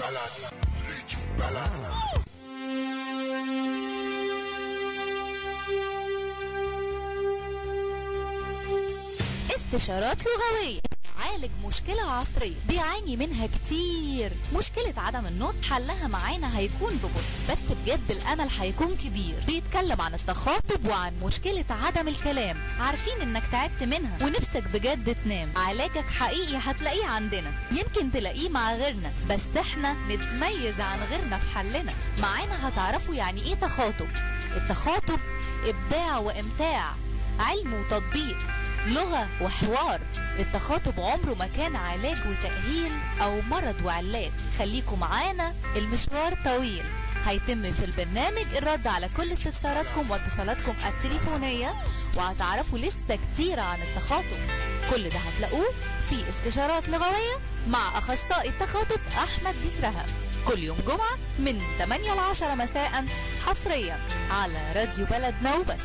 استشارات لغوية عالج مشكلة عصرية بيعاني منها كتير مشكلة عدم النطق حلها معانا هيكون ببطء بس بجد الأمل هيكون كبير بيتكلم عن التخاطب وعن مشكلة عدم الكلام عارفين انك تعبت منها ونفسك بجد تنام علاجك حقيقي هتلاقيه عندنا يمكن تلاقيه مع غيرنا بس احنا نتميز عن غيرنا في حلنا معانا هتعرفوا يعني ايه تخاطب التخاطب إبداع وإمتاع علم وتطبيق لغة وحوار التخاطب عمره ما كان علاج وتأهيل أو مرض وعلاج خليكم معانا المشوار طويل هيتم في البرنامج الرد على كل استفساراتكم واتصالاتكم التليفونية وهتعرفوا لسه كتير عن التخاطب كل ده هتلاقوه في استشارات لغوية مع أخصائي التخاطب أحمد ديسرها كل يوم جمعة من 8 ل 10 مساء حصريا على راديو بلدنا وبس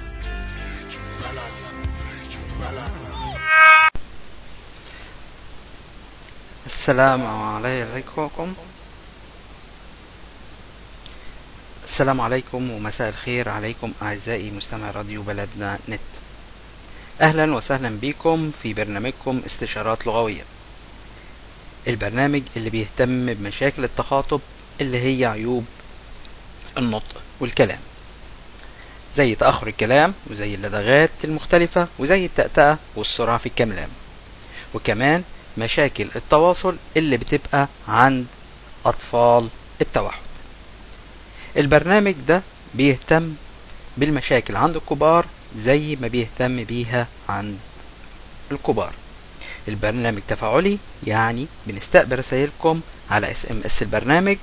السلام عليكم السلام عليكم ومساء الخير عليكم أعزائي مستمع راديو بلدنا نت أهلا وسهلا بكم في برنامجكم استشارات لغوية البرنامج اللي بيهتم بمشاكل التخاطب اللي هي عيوب النطق والكلام زي تأخر الكلام وزي اللدغات المختلفة وزي التأتأة والسرعة في الكلام وكمان مشاكل التواصل اللي بتبقى عند أطفال التوحد البرنامج ده بيهتم بالمشاكل عند الكبار زي ما بيهتم بيها عند الكبار البرنامج تفاعلي يعني بنستقبل رسائلكم على اس ام اس البرنامج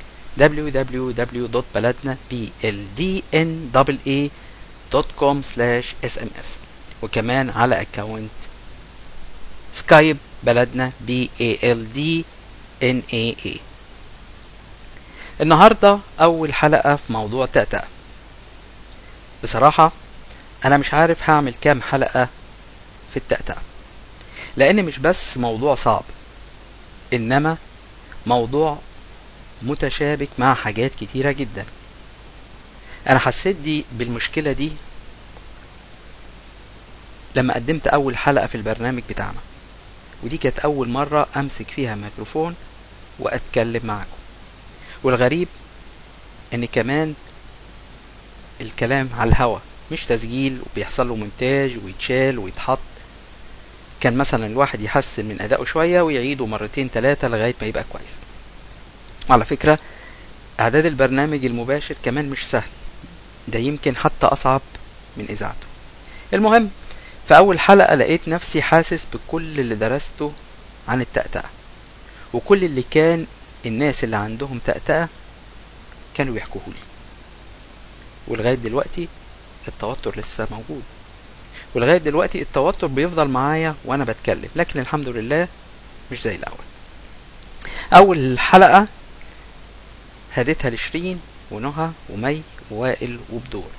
www.بلدنا sms وكمان على اكونت سكايب بلدنا بي اي ال دي ان اي اي النهارده اول حلقه في موضوع تأتأة بصراحه انا مش عارف هعمل كام حلقه في التأتأة لان مش بس موضوع صعب انما موضوع متشابك مع حاجات كتيرة جدا انا حسيت دي بالمشكلة دي لما قدمت اول حلقة في البرنامج بتاعنا ودي كانت اول مرة امسك فيها ميكروفون واتكلم معكم والغريب ان كمان الكلام على الهوا مش تسجيل وبيحصل له مونتاج ويتشال ويتحط كان مثلا الواحد يحسن من ادائه شوية ويعيده مرتين ثلاثة لغاية ما يبقى كويس على فكرة اعداد البرنامج المباشر كمان مش سهل ده يمكن حتى اصعب من اذاعته المهم في اول حلقة لقيت نفسي حاسس بكل اللي درسته عن التأتأة وكل اللي كان الناس اللي عندهم تأتأة كانوا بيحكوهولي ولغاية دلوقتي التوتر لسه موجود ولغاية دلوقتي التوتر بيفضل معايا وانا بتكلم لكن الحمد لله مش زي الاول اول حلقة هديتها لشيرين ونهى ومي ووائل وبدور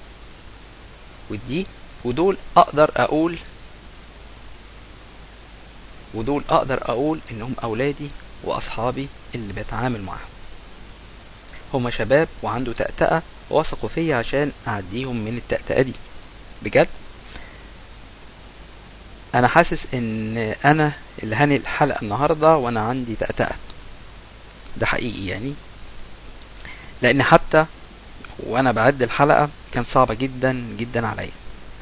ودي ودول اقدر اقول ودول اقدر اقول انهم اولادي واصحابي اللي بتعامل معاهم هما شباب وعنده تأتأة وثقوا فيا عشان اعديهم من التأتأة دي بجد انا حاسس ان انا اللي هاني الحلقة النهاردة وانا عندي تأتأة ده حقيقي يعني لان حتى وانا بعد الحلقة كان صعبة جدا جدا عليا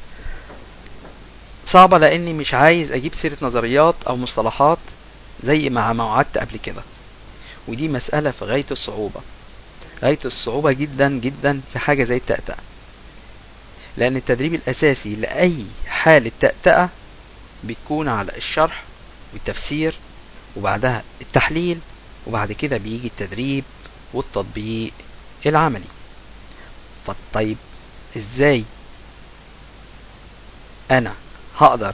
صعبة لاني مش عايز اجيب سيرة نظريات او مصطلحات زي ما ما وعدت قبل كده ودي مسألة في غاية الصعوبة غاية الصعوبة جدا جدا في حاجة زي التأتأة لأن التدريب الأساسي لأي حالة تأتأة بتكون على الشرح والتفسير وبعدها التحليل وبعد كده بيجي التدريب والتطبيق العملي فطيب ازاي انا هقدر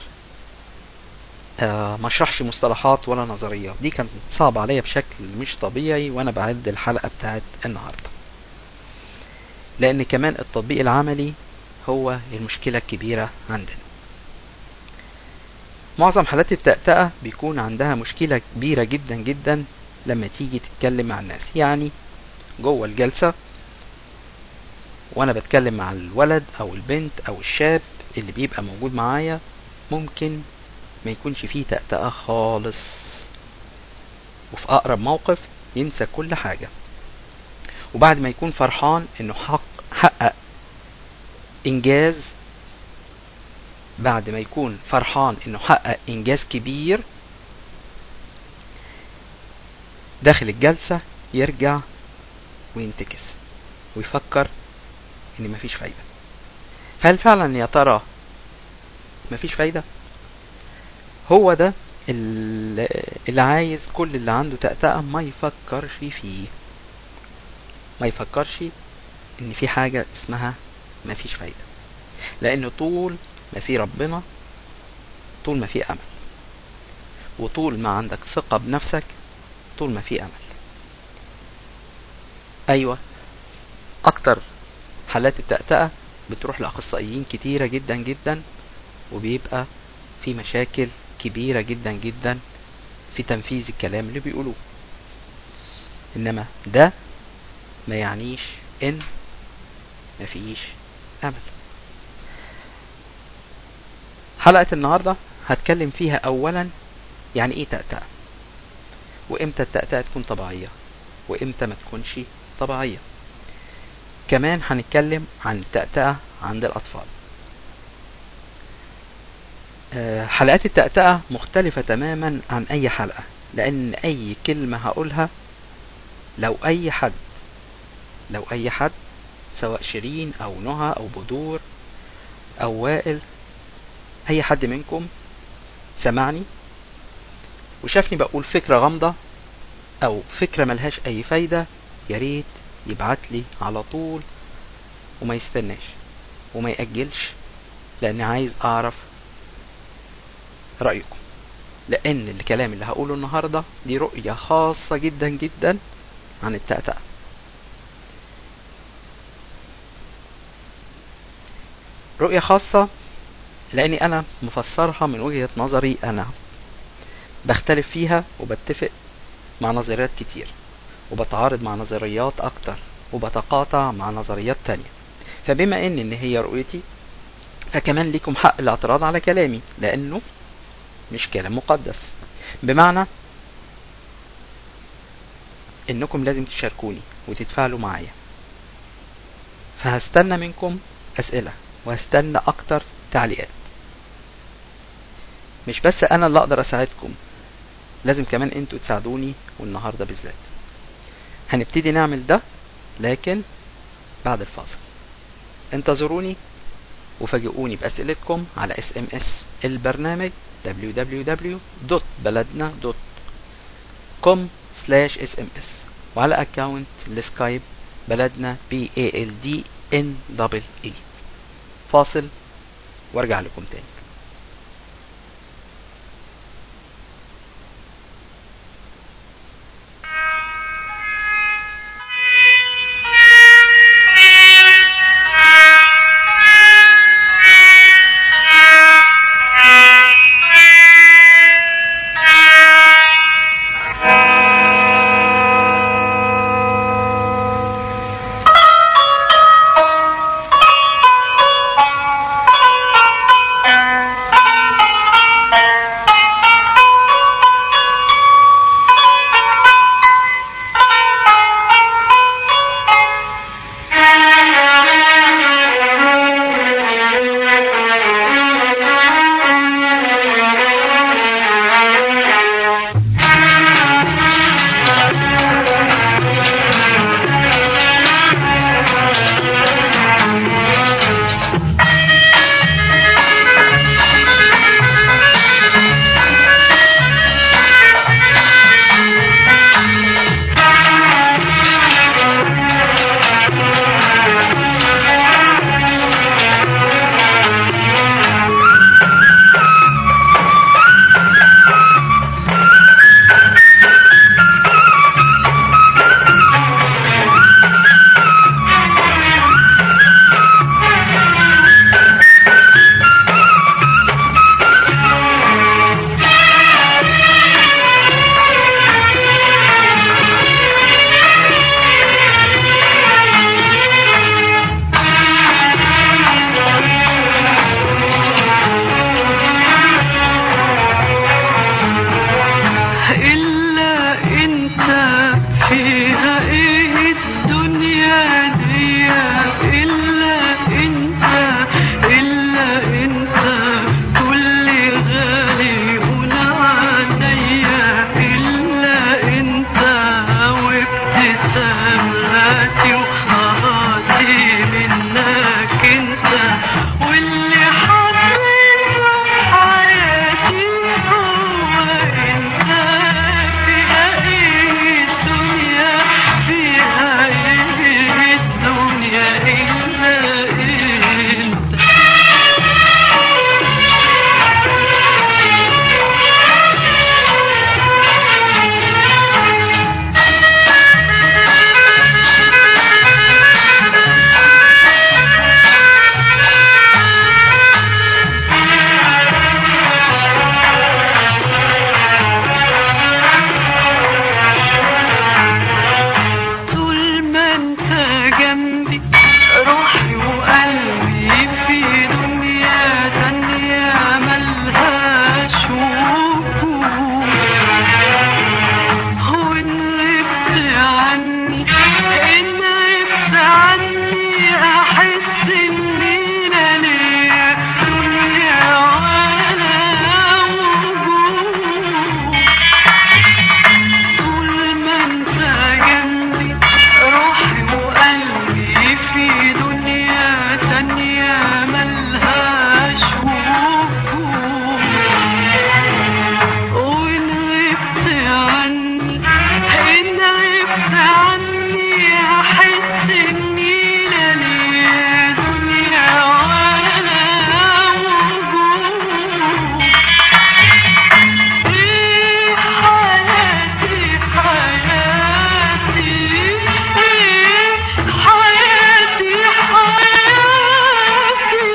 آه ما اشرحش مصطلحات ولا نظريات دي كانت صعبة عليا بشكل مش طبيعي وانا بعد الحلقة بتاعت النهاردة لان كمان التطبيق العملي هو المشكلة الكبيرة عندنا معظم حالات التأتأة بيكون عندها مشكلة كبيرة جدا جدا لما تيجي تتكلم مع الناس يعني جوه الجلسة وانا بتكلم مع الولد او البنت او الشاب اللي بيبقى موجود معايا ممكن ما يكونش فيه تأتأة خالص وفي اقرب موقف ينسى كل حاجة وبعد ما يكون فرحان انه حق حقق انجاز بعد ما يكون فرحان انه حقق انجاز كبير داخل الجلسة يرجع وينتكس ويفكر ان مفيش فايدة فهل فعلا يا ترى مفيش فايدة هو ده اللي عايز كل اللي عنده تأتأة ما يفكرش فيه ما يفكرش ان في حاجة اسمها مفيش فايدة لان طول ما في ربنا طول ما في امل وطول ما عندك ثقة بنفسك طول ما في امل ايوه اكتر حالات التأتأة بتروح لاخصائيين كتيرة جدا جدا وبيبقى في مشاكل كبيرة جدا جدا في تنفيذ الكلام اللي بيقولوه انما ده ما يعنيش ان مفيش امل حلقة النهاردة هتكلم فيها اولا يعني ايه تأتأة وامتى التأتأة تكون طبيعية وامتى ما تكونش طبيعية كمان هنتكلم عن التأتأة عند الأطفال حلقات التأتأة مختلفة تماما عن أي حلقة لأن أي كلمة هقولها لو أي حد لو أي حد سواء شيرين أو نهى أو بدور أو وائل أي حد منكم سمعني وشافني بقول فكرة غامضة أو فكرة ملهاش أي فايدة ياريت يبعت لي على طول وما يستناش وما يأجلش لأني عايز أعرف رأيكم لأن الكلام اللي هقوله النهاردة دي رؤية خاصة جدا جدا عن التأتأة رؤية خاصة لأني أنا مفسرها من وجهة نظري أنا بختلف فيها وبتفق مع نظريات كتير وبتعارض مع نظريات أكتر وبتقاطع مع نظريات تانية فبما إن إن هي رؤيتي فكمان ليكم حق الاعتراض على كلامي لأنه مش كلام مقدس بمعنى انكم لازم تشاركوني وتتفاعلوا معايا فهستنى منكم اسئلة وهستنى اكتر تعليقات مش بس انا اللي اقدر اساعدكم لازم كمان انتوا تساعدوني والنهاردة بالذات هنبتدي نعمل ده لكن بعد الفاصل انتظروني وفاجئوني بأسئلتكم على اس ام اس البرنامج www.baladna.com sms وعلى اكاونت السكايب بلدنا b a l d n double e فاصل وارجع لكم تاني Thank you. فيها ايه الدنيا دي الا انت الا انت كل غالي هنا عليا الا انت وابتساماتي وهاتي منك انت واللي حبيته حياتي هو انت فيها ايه الدنيا فيها ايه الدنيا الا انت طول ما انت جنبي روحي وقلبي في دنيا تانية ملهاش وجود هو ان غبت عني ان غبت عني احس اني لا ليا دنيا ولا وجود طول ما انت جنبي روحي وقلبي في دنيا تانية ملهاش وجود وإن غبت عني إن غبت عني أحس إني لا ليا دنيا ولا وجود إيه حياتي حياتي إيه حياتي حياتي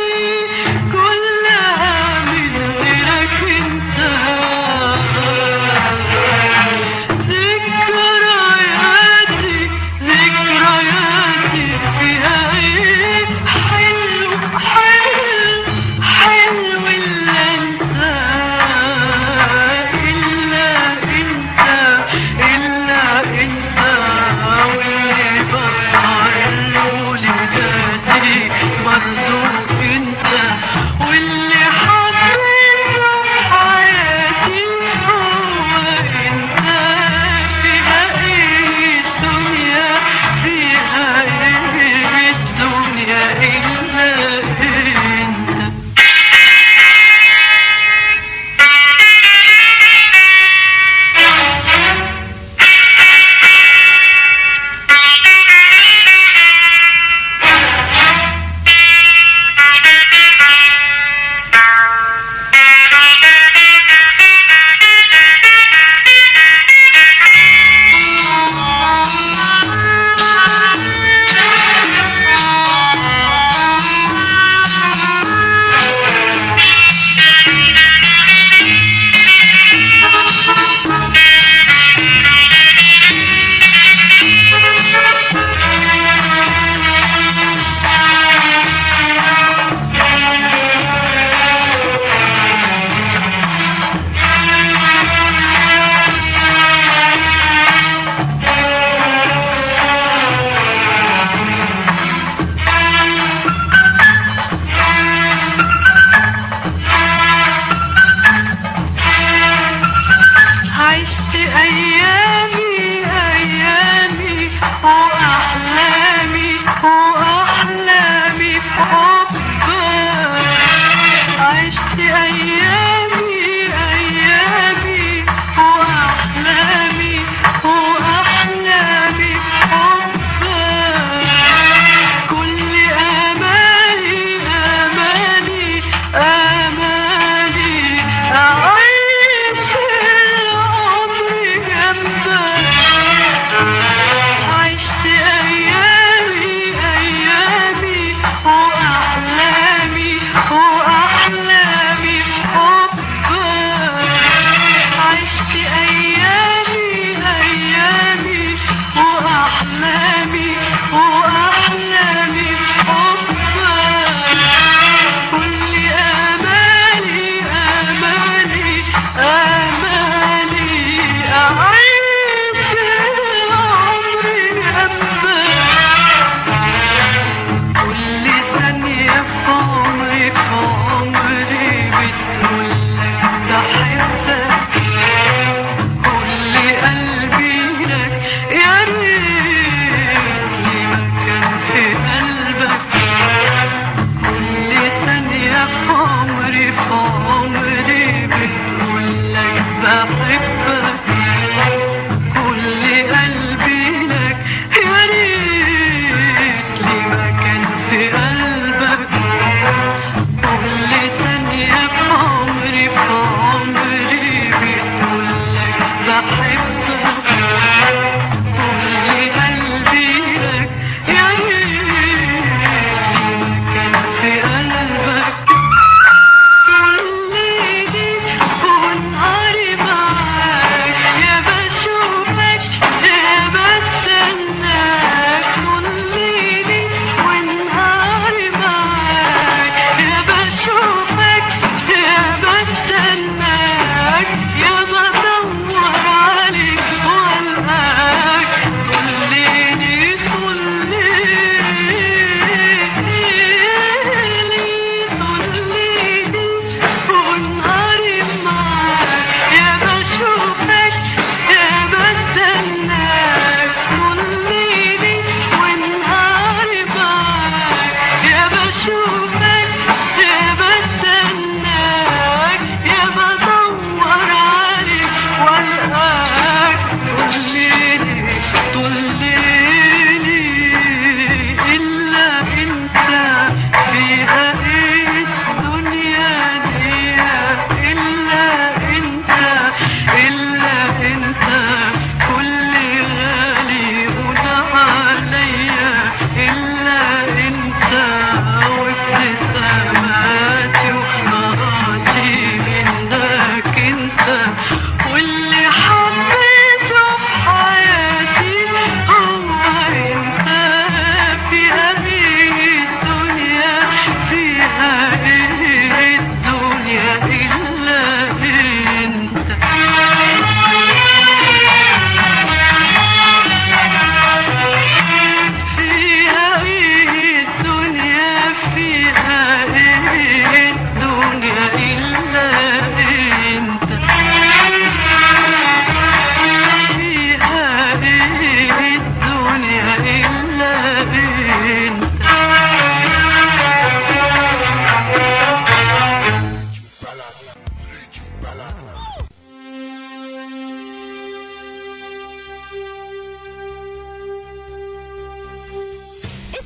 كلها من غيرك أنت ذكرياتي ذكرياتي فيها إيه حلو حلو حلو إلا أنت إلا أنت إلا أنت واللي بسهر له ليلاتي برضو أنت واللي حبيته حياتي هو أنت فيها إيه الدنيا فيها إيه الدنيا إلا أنت عشت أيامي أيامي وأحلامي وأحلامي في حبك عشت أيامي أيامي وأحلامي وأحلامي في حبك كل آمالي آمالي آمالي أعيش العمر جنبك عشت أيامي أيامي وأحلامي وأحلامي في حبك عشت أيامي أيامي وأحلامي وأحلامي في حبك كل آمالي آمالي آمالي أعيش العمر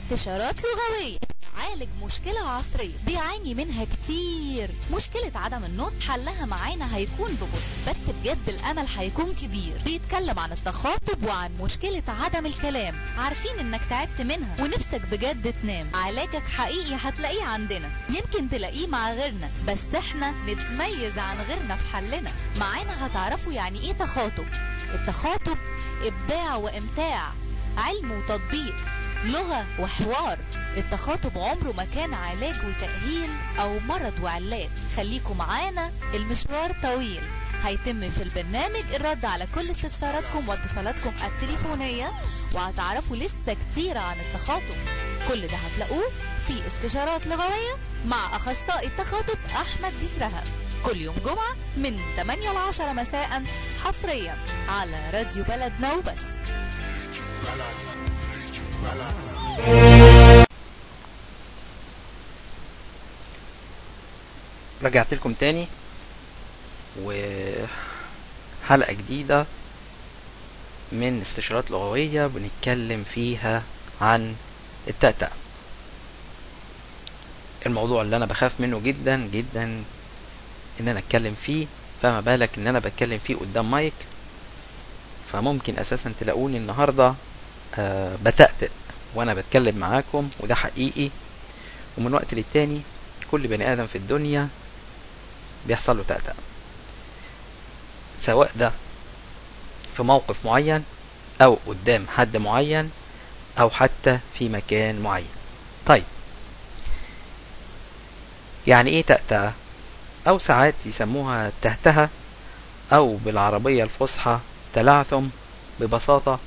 استشارات لغوية عالج مشكلة عصرية بيعاني منها كتير مشكلة عدم النطق حلها معانا هيكون ببطء بس بجد الأمل هيكون كبير بيتكلم عن التخاطب وعن مشكلة عدم الكلام عارفين انك تعبت منها ونفسك بجد تنام علاجك حقيقي هتلاقيه عندنا يمكن تلاقيه مع غيرنا بس احنا نتميز عن غيرنا في حلنا معانا هتعرفوا يعني ايه تخاطب التخاطب إبداع وإمتاع علم وتطبيق لغة وحوار التخاطب عمره ما كان علاج وتأهيل أو مرض وعلاج خليكم معانا المشوار طويل هيتم في البرنامج الرد على كل استفساراتكم واتصالاتكم التليفونية وهتعرفوا لسه كتير عن التخاطب كل ده هتلاقوه في استشارات لغوية مع أخصائي التخاطب أحمد جسرها كل يوم جمعة من 8 ل 10 مساء حصريا على راديو بلدنا وبس رجعت لكم تاني وحلقة جديدة من استشارات لغوية بنتكلم فيها عن التأتأة الموضوع اللي انا بخاف منه جدا جدا ان انا اتكلم فيه فما بالك ان انا بتكلم فيه قدام مايك فممكن اساسا تلاقوني النهاردة آه بتأتأ وانا بتكلم معاكم وده حقيقي ومن وقت للتاني كل بني ادم في الدنيا بيحصل له تأتأة سواء ده في موقف معين او قدام حد معين او حتى في مكان معين طيب يعني ايه تأتأة او ساعات يسموها تهتها او بالعربية الفصحى تلعثم ببساطة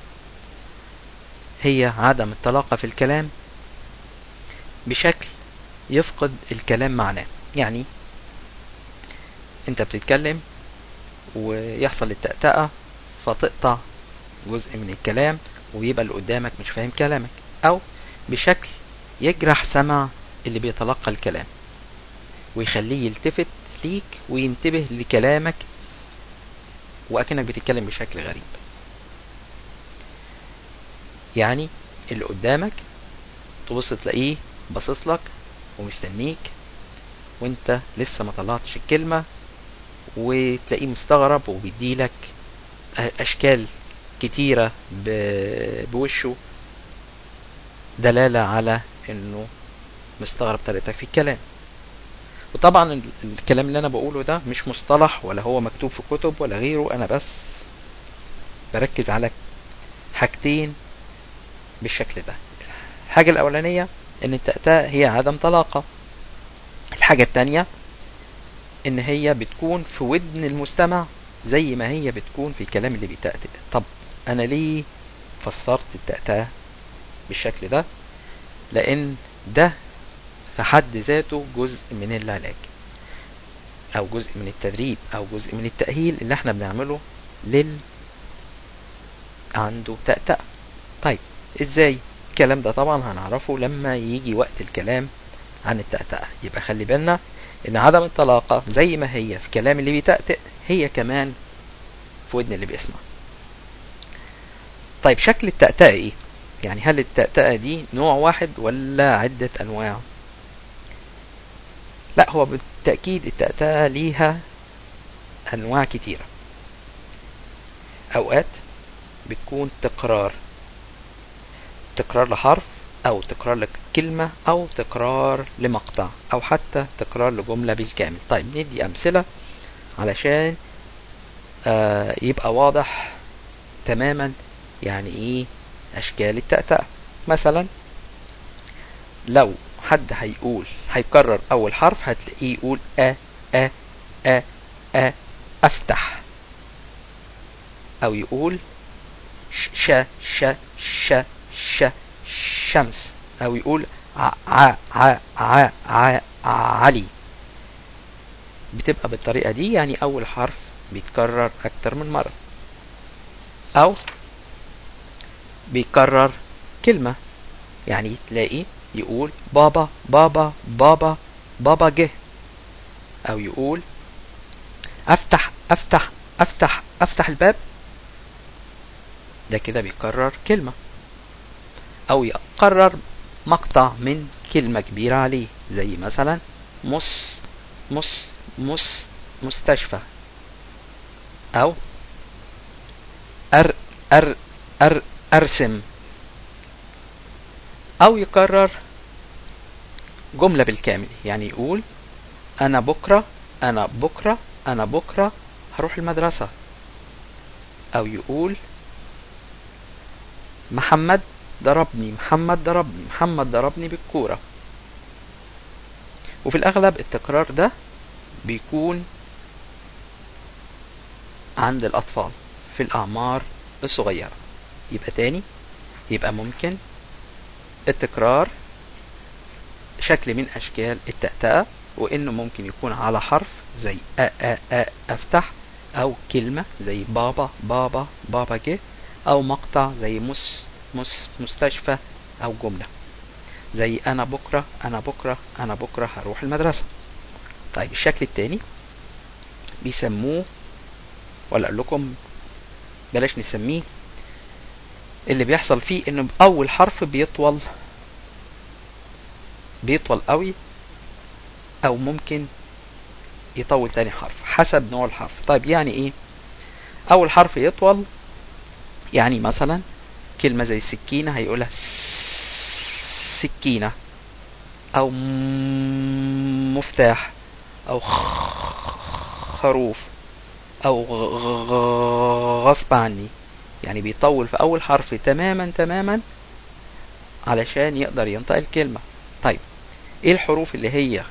هي عدم الطلاقة في الكلام بشكل يفقد الكلام معناه يعني انت بتتكلم ويحصل التأتأة فتقطع جزء من الكلام ويبقى اللي قدامك مش فاهم كلامك او بشكل يجرح سمع اللي بيتلقى الكلام ويخليه يلتفت ليك وينتبه لكلامك وأكنك بتتكلم بشكل غريب يعني اللي قدامك تبص تلاقيه باصص لك ومستنيك وانت لسه ما طلعتش الكلمة وتلاقيه مستغرب وبيديلك اشكال كتيرة بوشه دلالة على انه مستغرب طريقتك في الكلام وطبعا الكلام اللي انا بقوله ده مش مصطلح ولا هو مكتوب في كتب ولا غيره انا بس بركز على حاجتين بالشكل ده الحاجة الاولانية ان التأتأة هي عدم طلاقة الحاجة التانية ان هي بتكون في ودن المستمع زي ما هي بتكون في الكلام اللي بيتأتأ طب انا ليه فسرت التأتأة بالشكل ده لان ده في حد ذاته جزء من العلاج او جزء من التدريب او جزء من التأهيل اللي احنا بنعمله لل عنده تأتأة طيب ازاي الكلام ده طبعا هنعرفه لما يجي وقت الكلام عن التأتأة يبقى خلي بالنا ان عدم الطلاقة زي ما هي في كلام اللي بيتأتأ هي كمان في ودن اللي بيسمع طيب شكل التأتأة ايه يعني هل التأتأة دي نوع واحد ولا عدة انواع لا هو بالتأكيد التأتأة ليها انواع كتيرة اوقات بتكون تكرار تكرار لحرف او تكرار لكلمة او تكرار لمقطع او حتى تكرار لجملة بالكامل طيب ندي امثلة علشان آه يبقى واضح تماما يعني ايه اشكال التأتأة مثلا لو حد هيقول هيكرر اول حرف هتلاقيه يقول ا ا ا ا افتح او يقول ش ش ش ش شمس او يقول ع ع ع ع ع علي بتبقى بالطريقة دي يعني اول حرف بيتكرر اكتر من مرة او بيكرر كلمة يعني تلاقي يقول بابا بابا بابا بابا جه او يقول افتح افتح افتح افتح الباب ده كده بيكرر كلمة او يقرر مقطع من كلمة كبيرة عليه زي مثلا مص مص مص مستشفى أو أر أر أر أرسم أو يكرر جملة بالكامل يعني يقول أنا بكرة أنا بكرة أنا بكرة هروح المدرسة أو يقول محمد ضربني محمد ضربني محمد ضربني بالكورة وفي الأغلب التكرار ده بيكون عند الأطفال في الأعمار الصغيرة يبقى تاني يبقى ممكن التكرار شكل من أشكال التأتأة وإنه ممكن يكون على حرف زي أ أ أ أفتح أو كلمة زي بابا بابا بابا جه أو مقطع زي مس مس مستشفى أو جملة زي أنا بكرة أنا بكرة أنا بكرة هروح المدرسة طيب الشكل التاني بيسموه ولا أقول لكم بلاش نسميه اللي بيحصل فيه إنه أول حرف بيطول بيطول قوي أو ممكن يطول تاني حرف حسب نوع الحرف طيب يعني إيه أول حرف يطول يعني مثلا كلمة زي سكينة هيقولها سكينة أو مفتاح أو خروف أو غصب عني يعني بيطول في أول حرف تماما تماما علشان يقدر ينطق الكلمة طيب ايه الحروف اللي هي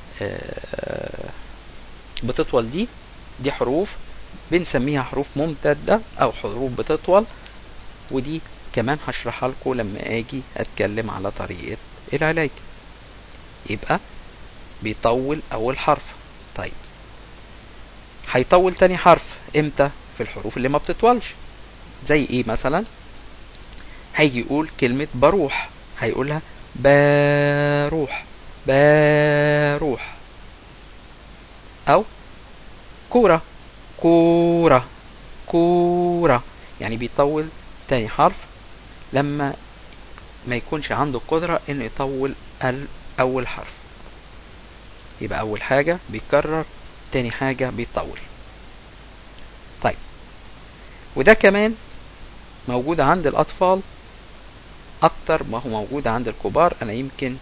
بتطول دي دي حروف بنسميها حروف ممتدة او حروف بتطول ودي كمان هشرحها لكم لما اجي اتكلم على طريقة العلاج يبقى بيطول اول حرف طيب هيطول تاني حرف امتى في الحروف اللي ما بتطولش زي ايه مثلا هيجي يقول كلمة بروح هيقولها بروح بروح او كورة كورة كورة يعني بيطول تاني حرف لما ما يكونش عنده القدرة انه يطول اول حرف يبقى اول حاجة بيكرر تاني حاجة بيطول طيب وده كمان موجود عند الاطفال اكتر ما هو موجود عند الكبار انا يمكن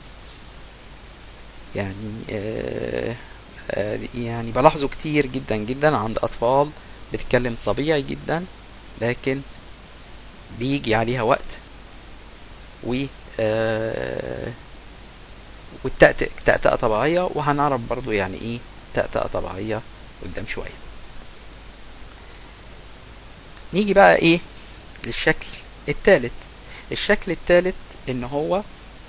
يعني آه آه يعني بلاحظه كتير جدا جدا عند اطفال بتتكلم طبيعي جدا لكن بيجي عليها وقت و آه والتأتئة تأتئة طبيعية وهنعرف برضو يعني ايه تأتئة طبيعية قدام شوية نيجي بقى ايه للشكل الثالث الشكل الثالث ان هو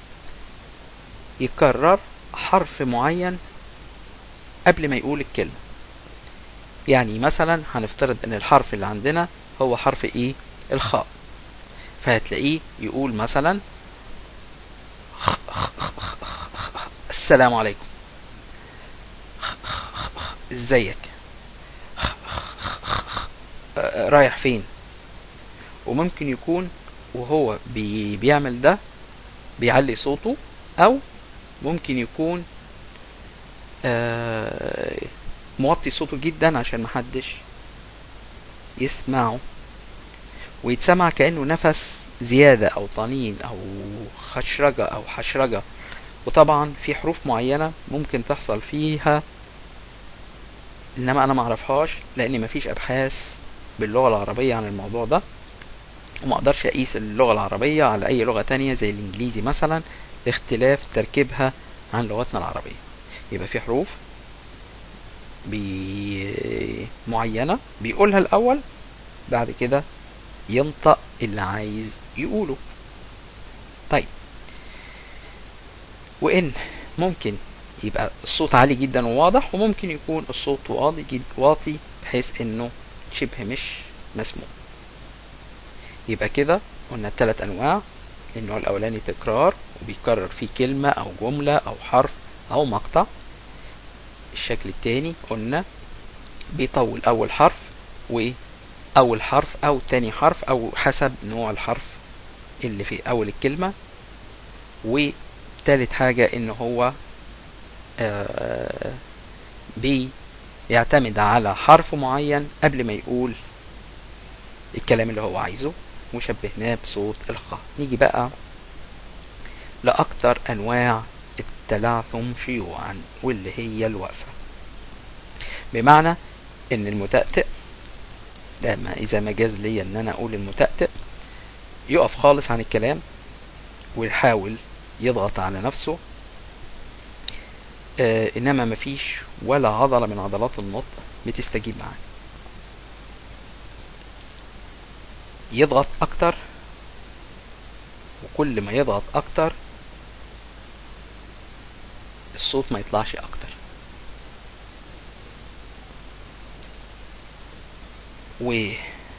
يكرر حرف معين قبل ما يقول الكلمة يعني مثلا هنفترض ان الحرف اللي عندنا هو حرف ايه الخاء فهتلاقيه يقول مثلا السلام عليكم ازيك رايح فين وممكن يكون وهو بي بيعمل ده بيعلي صوته او ممكن يكون آه موطي صوته جدا عشان محدش يسمعه ويتسمع كأنه نفس زيادة أو طنين أو خشرجة أو حشرجة وطبعا في حروف معينة ممكن تحصل فيها إنما أنا معرفهاش لأن مفيش أبحاث باللغة العربية عن الموضوع ده وما اقدرش اقيس اللغة العربية على اي لغة تانية زي الانجليزي مثلا لاختلاف تركيبها عن لغتنا العربية يبقى في حروف بي... معينة بيقولها الاول بعد كده ينطق اللي عايز يقوله طيب وان ممكن يبقى الصوت عالي جدا وواضح وممكن يكون الصوت واطي جد واطي بحيث انه شبه مش مسموع يبقى كده قلنا الثلاث انواع النوع الاولاني تكرار وبيكرر فيه كلمة او جملة او حرف او مقطع الشكل التاني قلنا بيطول اول حرف واول حرف او تاني حرف او حسب نوع الحرف اللي في اول الكلمة وتالت حاجة ان هو آه، بيعتمد على حرف معين قبل ما يقول الكلام اللي هو عايزه وشبهناه بصوت الخاء نيجي بقى لأكتر أنواع التلعثم شيوعا واللي هي الوقفة بمعنى ان المتأتئ ده ما اذا مجاز ليا ان انا اقول المتأتئ يقف خالص عن الكلام ويحاول يضغط على نفسه آه انما مفيش ولا عضلة من عضلات النطق بتستجيب معاه يضغط اكتر وكل ما يضغط اكتر الصوت ما يطلعش اكتر و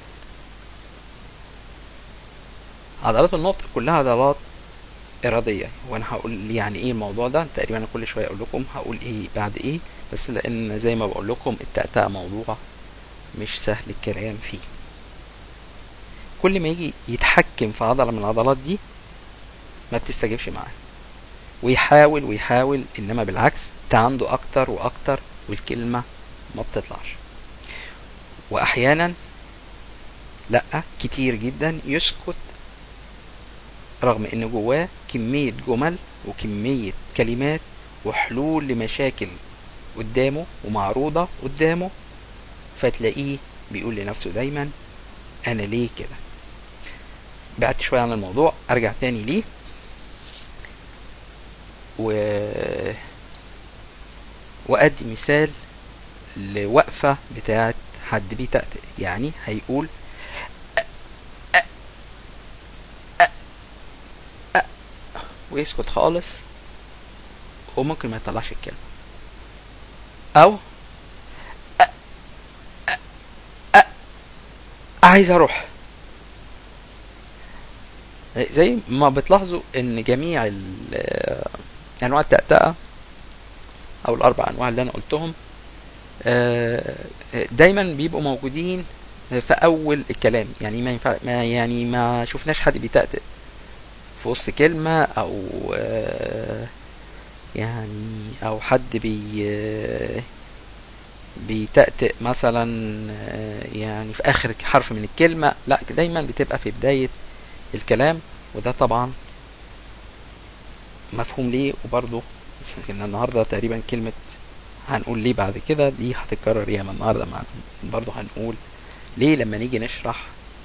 عضلات النطق كلها عضلات إرادية وأنا هقول يعني إيه الموضوع ده تقريبا أنا كل شوية أقول لكم هقول إيه بعد إيه بس لأن زي ما بقول لكم التأتأة موضوع مش سهل الكلام فيه كل ما يجي يتحكم في عضلة من العضلات دي ما بتستجيبش معاه ويحاول ويحاول إنما بالعكس تعنده أكتر وأكتر والكلمة ما بتطلعش واحيانا لا كتير جدا يسكت رغم ان جواه كمية جمل وكمية كلمات وحلول لمشاكل قدامه ومعروضة قدامه فتلاقيه بيقول لنفسه دايما انا ليه كده بعدت شوية عن الموضوع ارجع تاني ليه و وادي مثال لوقفة بتاعت حد بيتأتئ يعني هيقول أ أ أ أ ويسكت خالص وممكن ما يطلعش الكلمة أو أ أ أ عايز أروح زي ما بتلاحظوا ان جميع ال- انواع التأتأة او الاربع انواع اللي انا قلتهم آه، دايما بيبقوا موجودين في اول الكلام يعني ما ينفع ما يعني ما شفناش حد بيتأتئ في وسط كلمة او آه، يعني او حد بي آه، بيتأتئ مثلا آه، يعني في اخر حرف من الكلمة لا دايما بتبقى في بداية الكلام وده طبعا مفهوم ليه وبرضه ان النهارده تقريبا كلمة هنقول ليه بعد كده دي هتتكرر ياما النهارده مع برضه هنقول ليه لما نيجي نشرح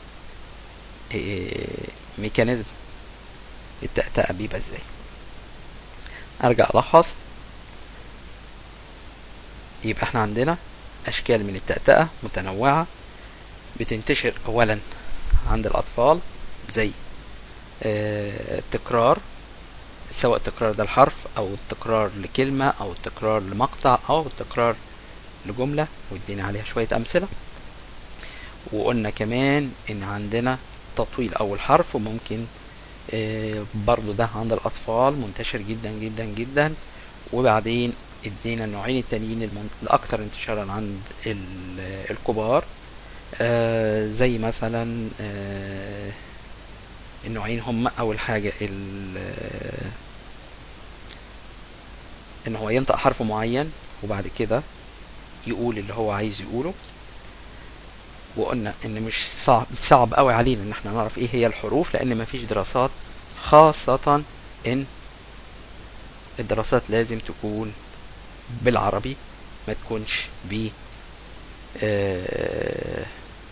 إيه ميكانيزم التأتأة بيبقى ازاي ارجع الخص يبقى احنا عندنا اشكال من التأتأة متنوعة بتنتشر اولا عند الاطفال زي آه، التكرار سواء التكرار ده الحرف او التكرار لكلمة او التكرار لمقطع او التكرار لجملة وادينا عليها شوية امثلة وقلنا كمان ان عندنا تطويل اول حرف وممكن آه، برضو ده عند الاطفال منتشر جدا جدا جدا وبعدين ادينا النوعين التانيين المن- الاكثر انتشارا عند ال- الكبار آه، زي مثلا آه، النوعين هم اول حاجة ال- ان هو ينطق حرف معين وبعد كده يقول اللي هو عايز يقوله وقلنا ان مش صعب صعب قوي علينا ان احنا نعرف ايه هي الحروف لان مفيش دراسات خاصة ان الدراسات لازم تكون بالعربي ما تكونش ب آه،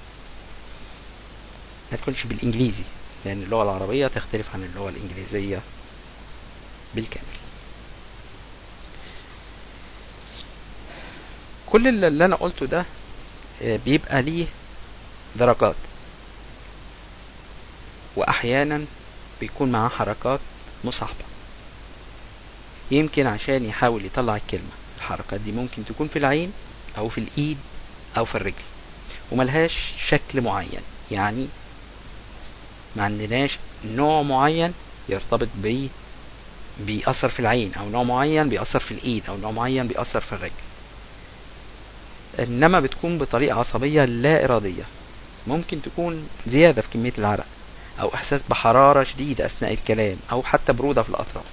ما تكونش بالانجليزي لان اللغة العربية تختلف عن اللغة الانجليزية بالكامل كل اللي اللي انا قلته ده آه، بيبقى ليه درجات واحيانا بيكون معاه حركات مصاحبة يمكن عشان يحاول يطلع الكلمة الحركات دي ممكن تكون في العين او في الايد او في الرجل وملهاش شكل معين يعني ما عندناش نوع معين يرتبط ب بيأثر في العين او نوع معين بيأثر في الايد او نوع معين بيأثر في الرجل انما بتكون بطريقة عصبية لا ارادية ممكن تكون زيادة في كمية العرق او احساس بحرارة شديدة اثناء الكلام او حتى برودة في الاطراف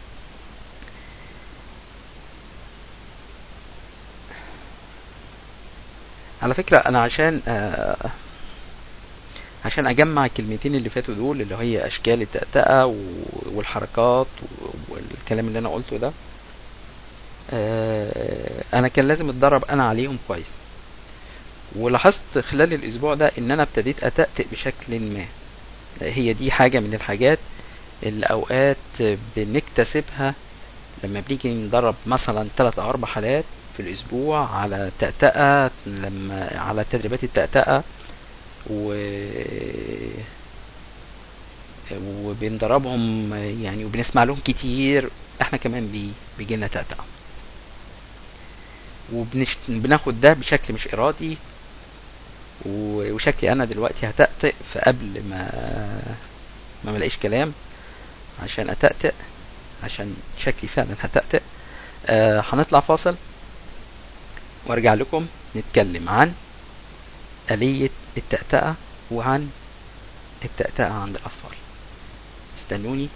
على فكرة انا عشان آه عشان اجمع الكلمتين اللي فاتوا دول اللي هي اشكال التأتأة و- والحركات و- والكلام اللي انا قلته ده آه انا كان لازم اتدرب انا عليهم كويس ولاحظت خلال الاسبوع ده ان انا ابتديت اتأتئ بشكل ما هي دي حاجة من الحاجات اللي اوقات بنكتسبها لما بنيجي ندرب مثلا ثلاث او اربع حالات في الاسبوع على تأتأة لما على تدريبات التأتأة و وبندربهم يعني وبنسمع لهم كتير احنا كمان بي... بيجي لنا تأتأة وبناخد ده بشكل مش ارادي و- وشكلي انا دلوقتي هتأتئ فقبل ما ما ملاقيش كلام عشان اتأتئ عشان شكلي فعلا هتأتئ آه هنطلع فاصل وارجع لكم نتكلم عن آلية التأتأة وعن التأتأة عند الأطفال استنوني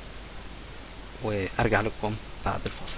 وارجع لكم بعد الفاصل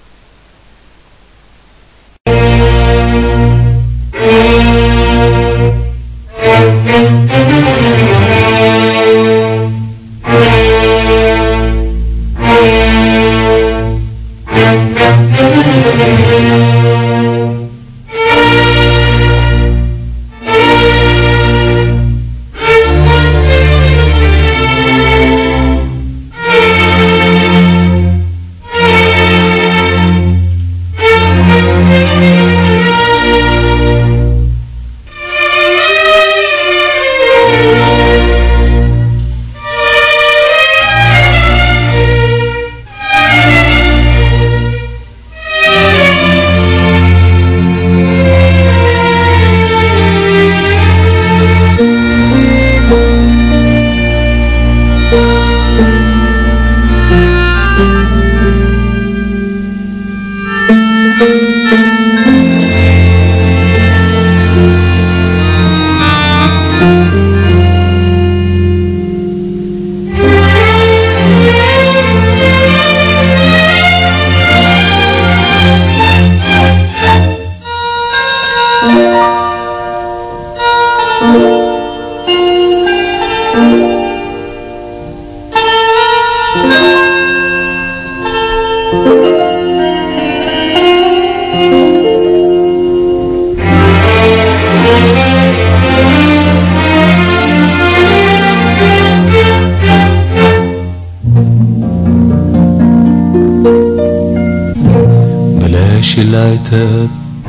بلاش العتاب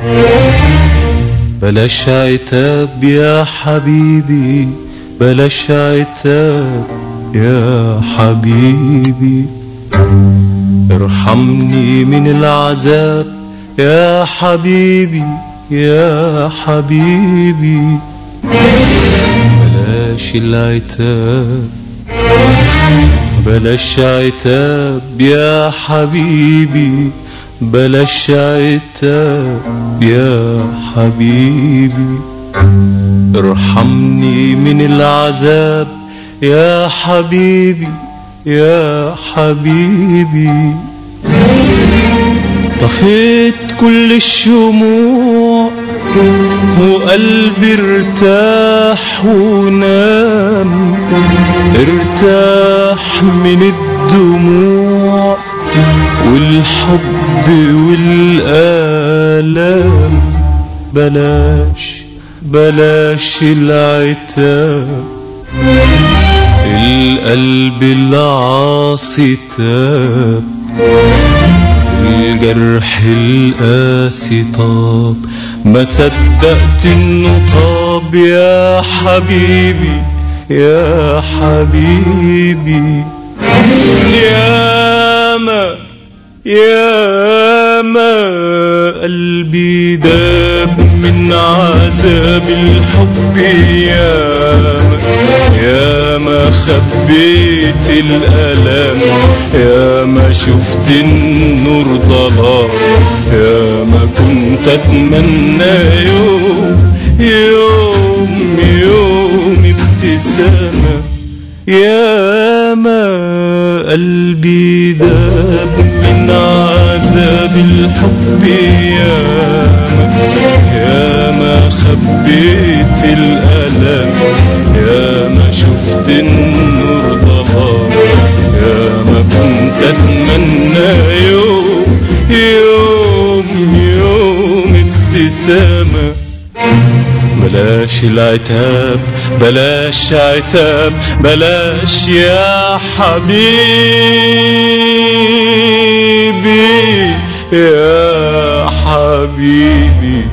بلاش عتاب يا حبيبي بلاش عتاب يا حبيبي ارحمني من العذاب يا حبيبي يا حبيبي بلاش العتاب بلاش عتاب يا حبيبي بلاش عتاب يا حبيبي ارحمني من العذاب يا حبيبي يا حبيبي طفيت كل الشموع وقلبي ارتاح ونام ارتاح من الدموع والحب والآلام بلاش بلاش العتاب القلب العاصي تاب الجرح القاسي طاب ما صدقت انه طاب يا حبيبي يا حبيبي يا ما يا ما قلبي داب من عذاب الحب يا ما يا ما خبيت الألم يا ما شفت النور ضلام يا ما كنت أتمنى يوم يوم يوم ابتسامة يا ما قلبي داب من عذاب الحب يا ما يا ما خبيت الألم يا ما شفت النور ضلام يا ما كنت أتمنى يوم يوم يوم ابتسامة بلاش العتاب بلاش عتاب بلاش يا حبيبي يا حبيبي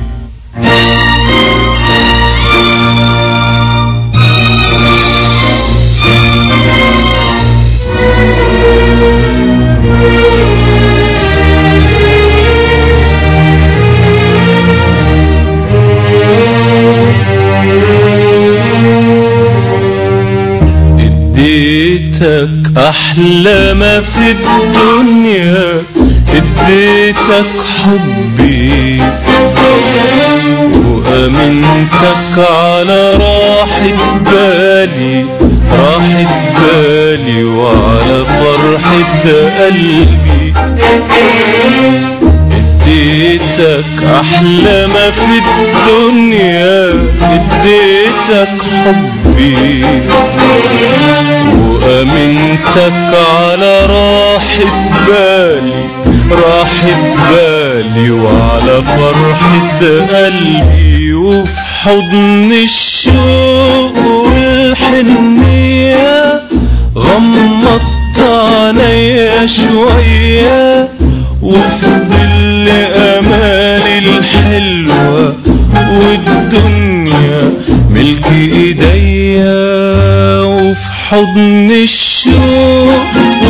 اديتك احلى ما في الدنيا اديتك حبي وامنتك على راحة بالي راحة بالي وعلى فرحة قلبي اديتك احلى ما في الدنيا اديتك حبي وامنتك على راحة بالي راحة بالي وعلى فرحة قلبي وفي حضن الشوق والحنية غمضت عينيا شوية وفي ظل امالي الحلوة والدنيا ملك ايديا وفي حضن الشوق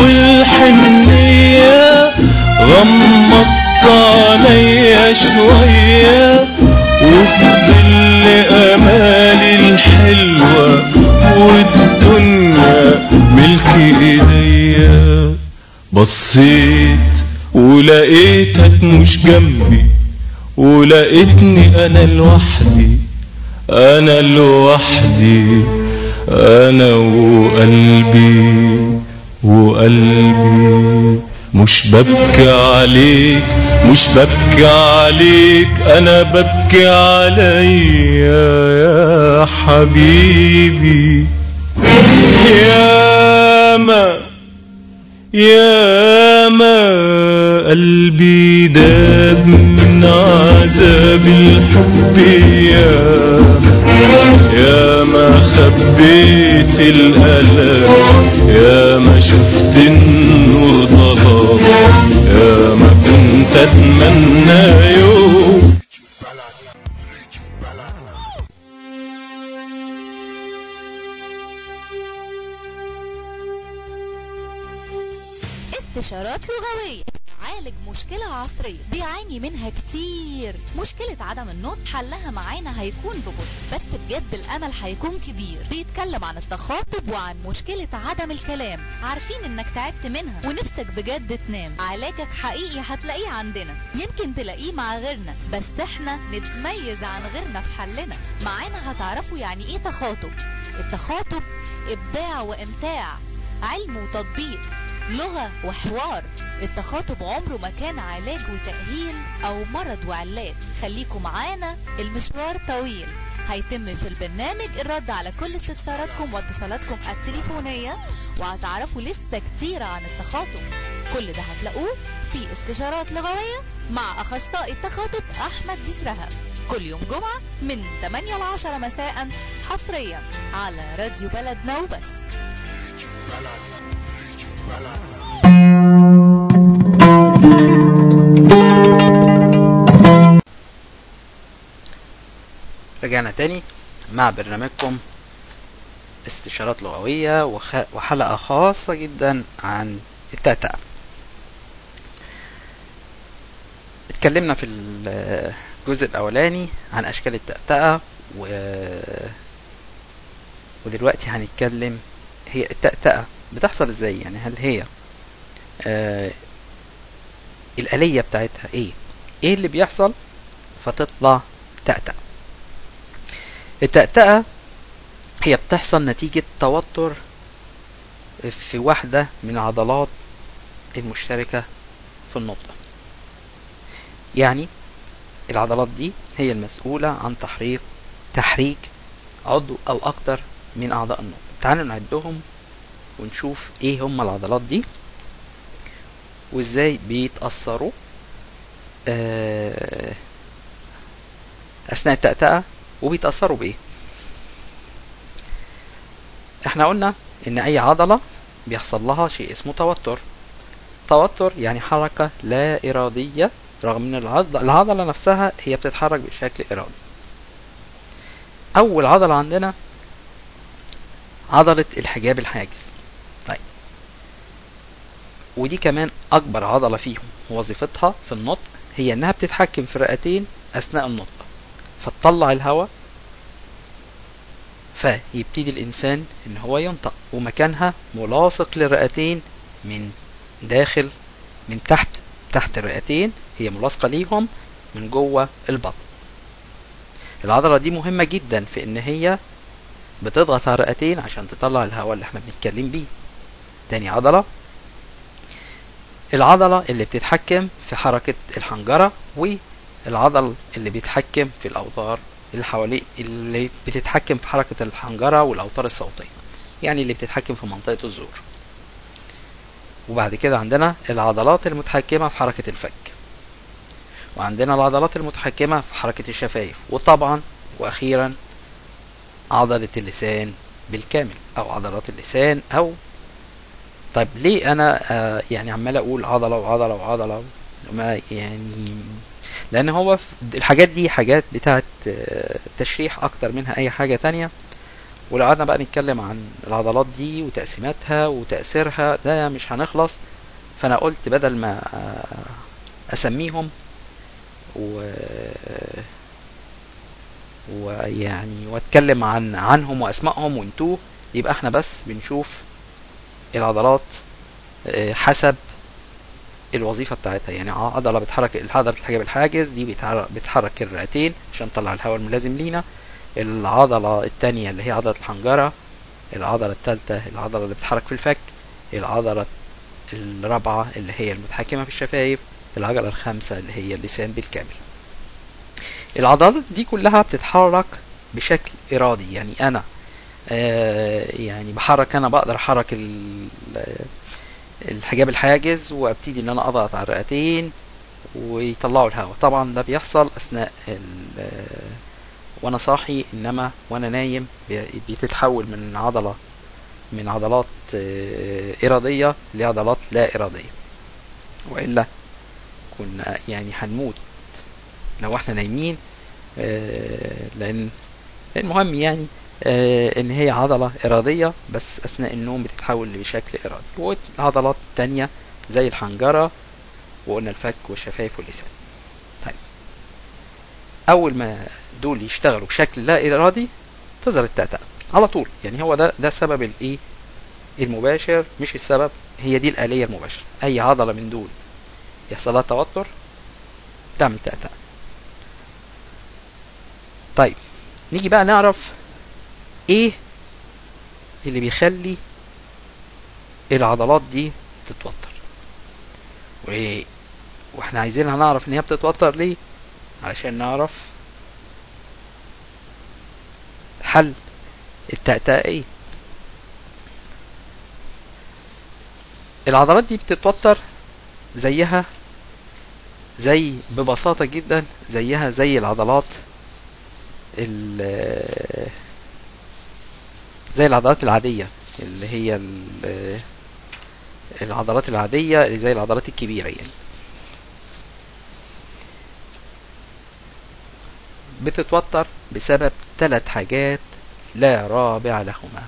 والحنية غمضت عينيا شوية وفي ظل امالي الحلوة والدنيا ملك ايديا بصيت ولقيتك مش جنبي ولقيتني انا لوحدي انا لوحدي انا وقلبي وقلبي مش ببكي عليك مش ببكي عليك انا ببكي عليا يا حبيبي يا ما يا ما قلبي داب من عذاب الحب يا يا ما خبيت الألم يا ما شفت النور ضلام يا ما كنت أتمنى يوم استشارات لغوية عالج مشكلة عصرية بيعاني منها كتير مشكلة عدم النطق حلها معانا هيكون ببطء بس بجد الأمل هيكون كبير بيتكلم عن التخاطب وعن مشكلة عدم الكلام عارفين انك تعبت منها ونفسك بجد تنام علاجك حقيقي هتلاقيه عندنا يمكن تلاقيه مع غيرنا بس احنا نتميز عن غيرنا في حلنا معانا هتعرفوا يعني ايه تخاطب التخاطب إبداع وإمتاع علم وتطبيق لغة وحوار التخاطب عمره ما كان علاج وتأهيل أو مرض وعلاج خليكم معانا المشوار طويل هيتم في البرنامج الرد على كل استفساراتكم واتصالاتكم التليفونية وهتعرفوا لسه كتير عن التخاطب كل ده هتلاقوه في استشارات لغوية مع أخصائي التخاطب أحمد جسرها كل يوم جمعة من 8 ل 10 مساء حصريا على راديو بلدنا وبس رجعنا تاني مع برنامجكم استشارات لغوية وخ... وحلقة خاصة جدا عن التأتأة اتكلمنا في الجزء الأولاني عن أشكال التأتأة و... ودلوقتي هنتكلم هي التأتأة بتحصل ازاي يعني هل هي آه الآلية بتاعتها ايه ايه اللي بيحصل فتطلع تأتأة التأتأة هي بتحصل نتيجة توتر في واحدة من العضلات المشتركة في النطق يعني العضلات دي هي المسؤولة عن تحريك تحريك عضو أو أكتر من أعضاء النطق تعالوا نعدهم ونشوف ايه هم العضلات دي وازاي بيتأثروا آه، أثناء التأتأة وبيتأثروا بإيه احنا قلنا ان اي عضلة بيحصل لها شيء اسمه توتر توتر يعني حركة لا إرادية رغم ان العض- العضلة نفسها هي بتتحرك بشكل إرادي أول عضلة عندنا عضلة الحجاب الحاجز طيب ودي كمان أكبر عضلة فيهم وظيفتها في النطق هي إنها بتتحكم في الرئتين أثناء النطق فتطلع الهواء فيبتدي الإنسان إن هو ينطق ومكانها ملاصق للرئتين من داخل من تحت تحت الرئتين هي ملاصقة ليهم من جوه البطن العضلة دي مهمة جدا في إن هي بتضغط على الرئتين عشان تطلع الهواء اللي احنا بنتكلم بيه تاني عضلة العضلة اللي بتتحكم في حركة الحنجرة والعضل اللي بيتحكم في الأوتار اللي حواليه اللي بتتحكم في حركة الحنجرة والأوتار الصوتية يعني اللي بتتحكم في منطقة الزور وبعد كده عندنا العضلات المتحكمة في حركة الفك وعندنا العضلات المتحكمة في حركة الشفايف وطبعا وأخيرا عضلة اللسان بالكامل أو عضلات اللسان أو طيب ليه أنا آه يعني عمال أقول عضلة وعضلة وعضلة ما يعني لأن هو في- الحاجات دي حاجات بتاعت آه، تشريح أكتر منها أي حاجة تانية ولو قعدنا بقى نتكلم عن العضلات دي وتقسيماتها وتأثيرها ده مش هنخلص فأنا قلت بدل ما آه، أسميهم و ويعني واتكلم عن عنهم واسمائهم وانتوه يبقى احنا بس بنشوف العضلات آه، حسب الوظيفه بتاعتها يعني عضله بتحرك عضله الحجاب الحاجز دي بتحرك, بتحرك الرئتين عشان تطلع الهواء الملازم لينا العضله الثانيه اللي هي عضله الحنجره العضله الثالثه العضله اللي بتحرك في الفك العضله الرابعه اللي هي المتحكمه في الشفايف العضله الخامسه اللي هي اللسان بالكامل العضلات دي كلها بتتحرك بشكل ارادي يعني انا آه يعني بحرك انا بقدر احرك ال- الحجاب الحاجز وابتدي ان انا اضغط على الرئتين ويطلعوا الهواء طبعا ده بيحصل اثناء ال- وانا صاحي انما وانا نايم بي- بتتحول من عضلة من عضلات آه، ارادية لعضلات لا ارادية والا كنا يعني هنموت لو احنا نايمين آه، لان المهم يعني آه، ان هي عضلة ارادية بس اثناء النوم بتتحول بشكل ارادي والعضلات التانية زي الحنجرة وقلنا الفك والشفايف واللسان طيب اول ما دول يشتغلوا بشكل لا ارادي تظهر التأتأة على طول يعني هو ده ده سبب الايه المباشر مش السبب هي دي الآلية المباشرة اي عضلة من دول يحصل لها توتر تعمل تأتأة طيب نيجي بقى نعرف ايه اللي بيخلي العضلات دي تتوتر وايه واحنا عايزينها نعرف ان هي بتتوتر ليه علشان نعرف حل التأتأة ايه العضلات دي بتتوتر زيها زي ببساطة جدا زيها زي العضلات ال- زي العضلات العادية اللي هي ال- العضلات العادية اللي زي العضلات الكبيرة يعني بتتوتر بسبب ثلاث حاجات لا رابع لهما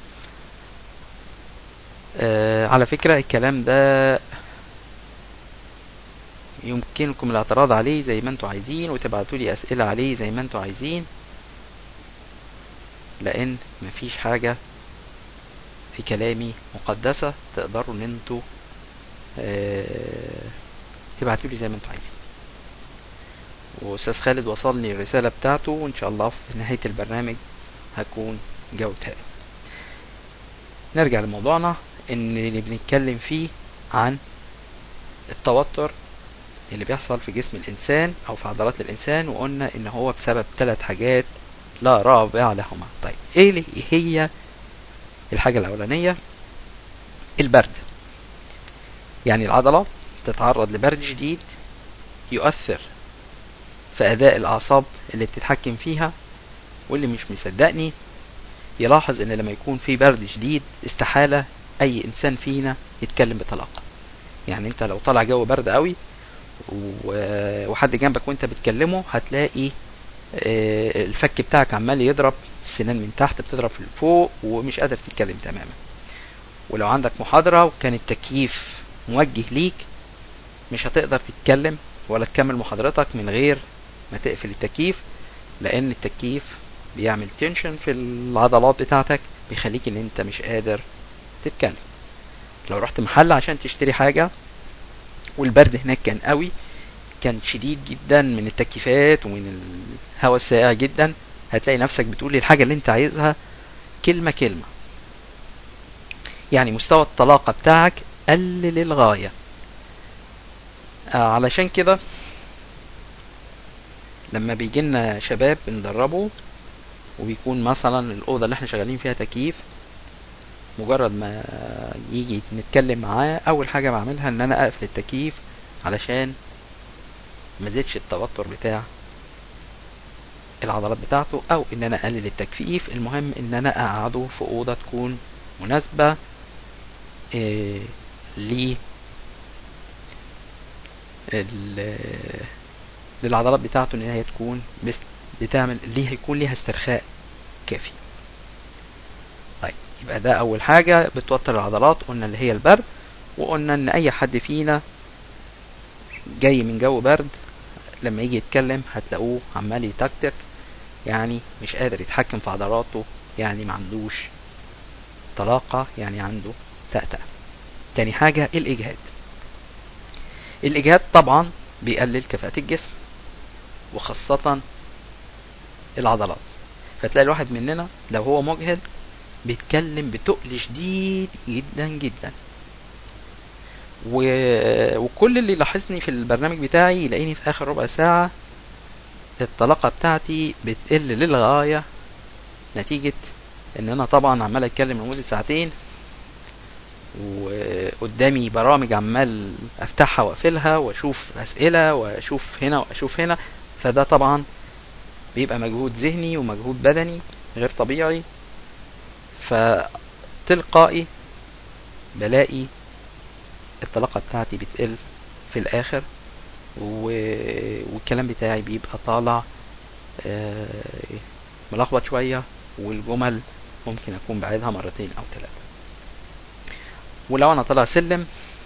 آه على فكرة الكلام ده يمكنكم الاعتراض عليه زي ما انتوا عايزين وتبعتوا لي اسئلة عليه زي ما انتوا عايزين لان مفيش حاجة في كلامي مقدسة تقدروا ان انتوا آه تبعتوا لي زي ما انتوا عايزين واستاذ خالد وصلني الرسالة بتاعته وان شاء الله في نهاية البرنامج هكون جاوبتها له. نرجع لموضوعنا ان اللي بنتكلم فيه عن التوتر اللي بيحصل في جسم الانسان او في عضلات الانسان وقلنا ان هو بسبب ثلاث حاجات لا رابع لهما طيب ايه اللي هي الحاجة الاولانية البرد يعني العضلة تتعرض لبرد شديد يؤثر في اداء الاعصاب اللي بتتحكم فيها واللي مش مصدقني يلاحظ ان لما يكون في برد شديد استحالة اي انسان فينا يتكلم بطلاقة يعني انت لو طالع جو برد قوي و- وحد جنبك وانت بتكلمه هتلاقي آه، الفك بتاعك عمال يضرب السنان من تحت بتضرب في فوق ومش قادر تتكلم تماما ولو عندك محاضرة وكان التكييف موجه ليك مش هتقدر تتكلم ولا تكمل محاضرتك من غير ما تقفل التكييف لان التكييف بيعمل تنشن في العضلات بتاعتك بيخليك ان انت مش قادر تتكلم لو رحت محل عشان تشتري حاجة والبرد هناك كان قوي كان شديد جدا من التكييفات ومن الهواء الساقع جدا هتلاقي نفسك بتقول الحاجة اللي انت عايزها كلمة كلمة يعني مستوى الطلاقة بتاعك قل للغاية آه علشان كده لما بيجي لنا شباب بندربه وبيكون مثلا الأوضة اللي احنا شغالين فيها تكييف مجرد ما يجي نتكلم معاه أول حاجة بعملها إن أنا أقفل التكييف علشان ما زيدش التوتر بتاع العضلات بتاعته أو إن أنا أقلل التكييف المهم إن أنا أقعده في أوضة تكون مناسبة إيه ل ال- للعضلات بتاعته ان هي تكون بس بتعمل ليه هيكون ليها استرخاء كافي طيب يبقى ده اول حاجة بتوتر العضلات قلنا اللي هي البرد وقلنا ان اي حد فينا جاي من جو برد لما يجي يتكلم هتلاقوه عمال يتكتك يعني مش قادر يتحكم في عضلاته يعني ما عندوش طلاقة يعني عنده تأتأة تاني حاجة الإجهاد الإجهاد طبعا بيقلل كفاءة الجسم وخاصة العضلات فتلاقي الواحد مننا لو هو مجهد بيتكلم بتقل شديد جدا جدا و... وكل اللي لاحظني في البرنامج بتاعي يلاقيني في اخر ربع ساعة الطلاقة بتاعتي بتقل للغاية نتيجة ان انا طبعا عمال اتكلم لمدة ساعتين وقدامي برامج عمال افتحها واقفلها واشوف اسئلة واشوف هنا واشوف هنا فده طبعا بيبقى مجهود ذهني ومجهود بدني غير طبيعي فتلقائي بلاقي الطلاقة بتاعتي بتقل في الاخر و... والكلام بتاعي بيبقى طالع آه، ملخبط شوية والجمل ممكن اكون بعيدها مرتين او ثلاثة ولو انا طالع سلم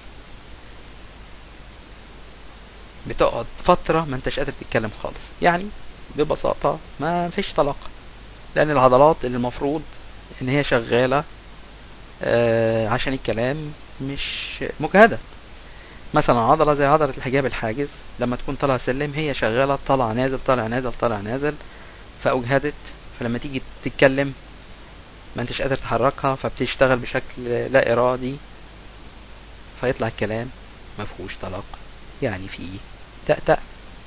بتقعد فترة ما انتش قادر تتكلم خالص يعني ببساطة ما فيش طلاقة لان العضلات اللي المفروض ان هي شغالة آه عشان الكلام مش مجهدة مثلا عضلة زي عضلة الحجاب الحاجز لما تكون طالع سلم هي شغالة طالع نازل طالع نازل طالع نازل فأجهدت فلما تيجي تتكلم ما انتش قادر تحركها فبتشتغل بشكل لا إرادي فيطلع الكلام مفهوش طلاق يعني فيه تأتأ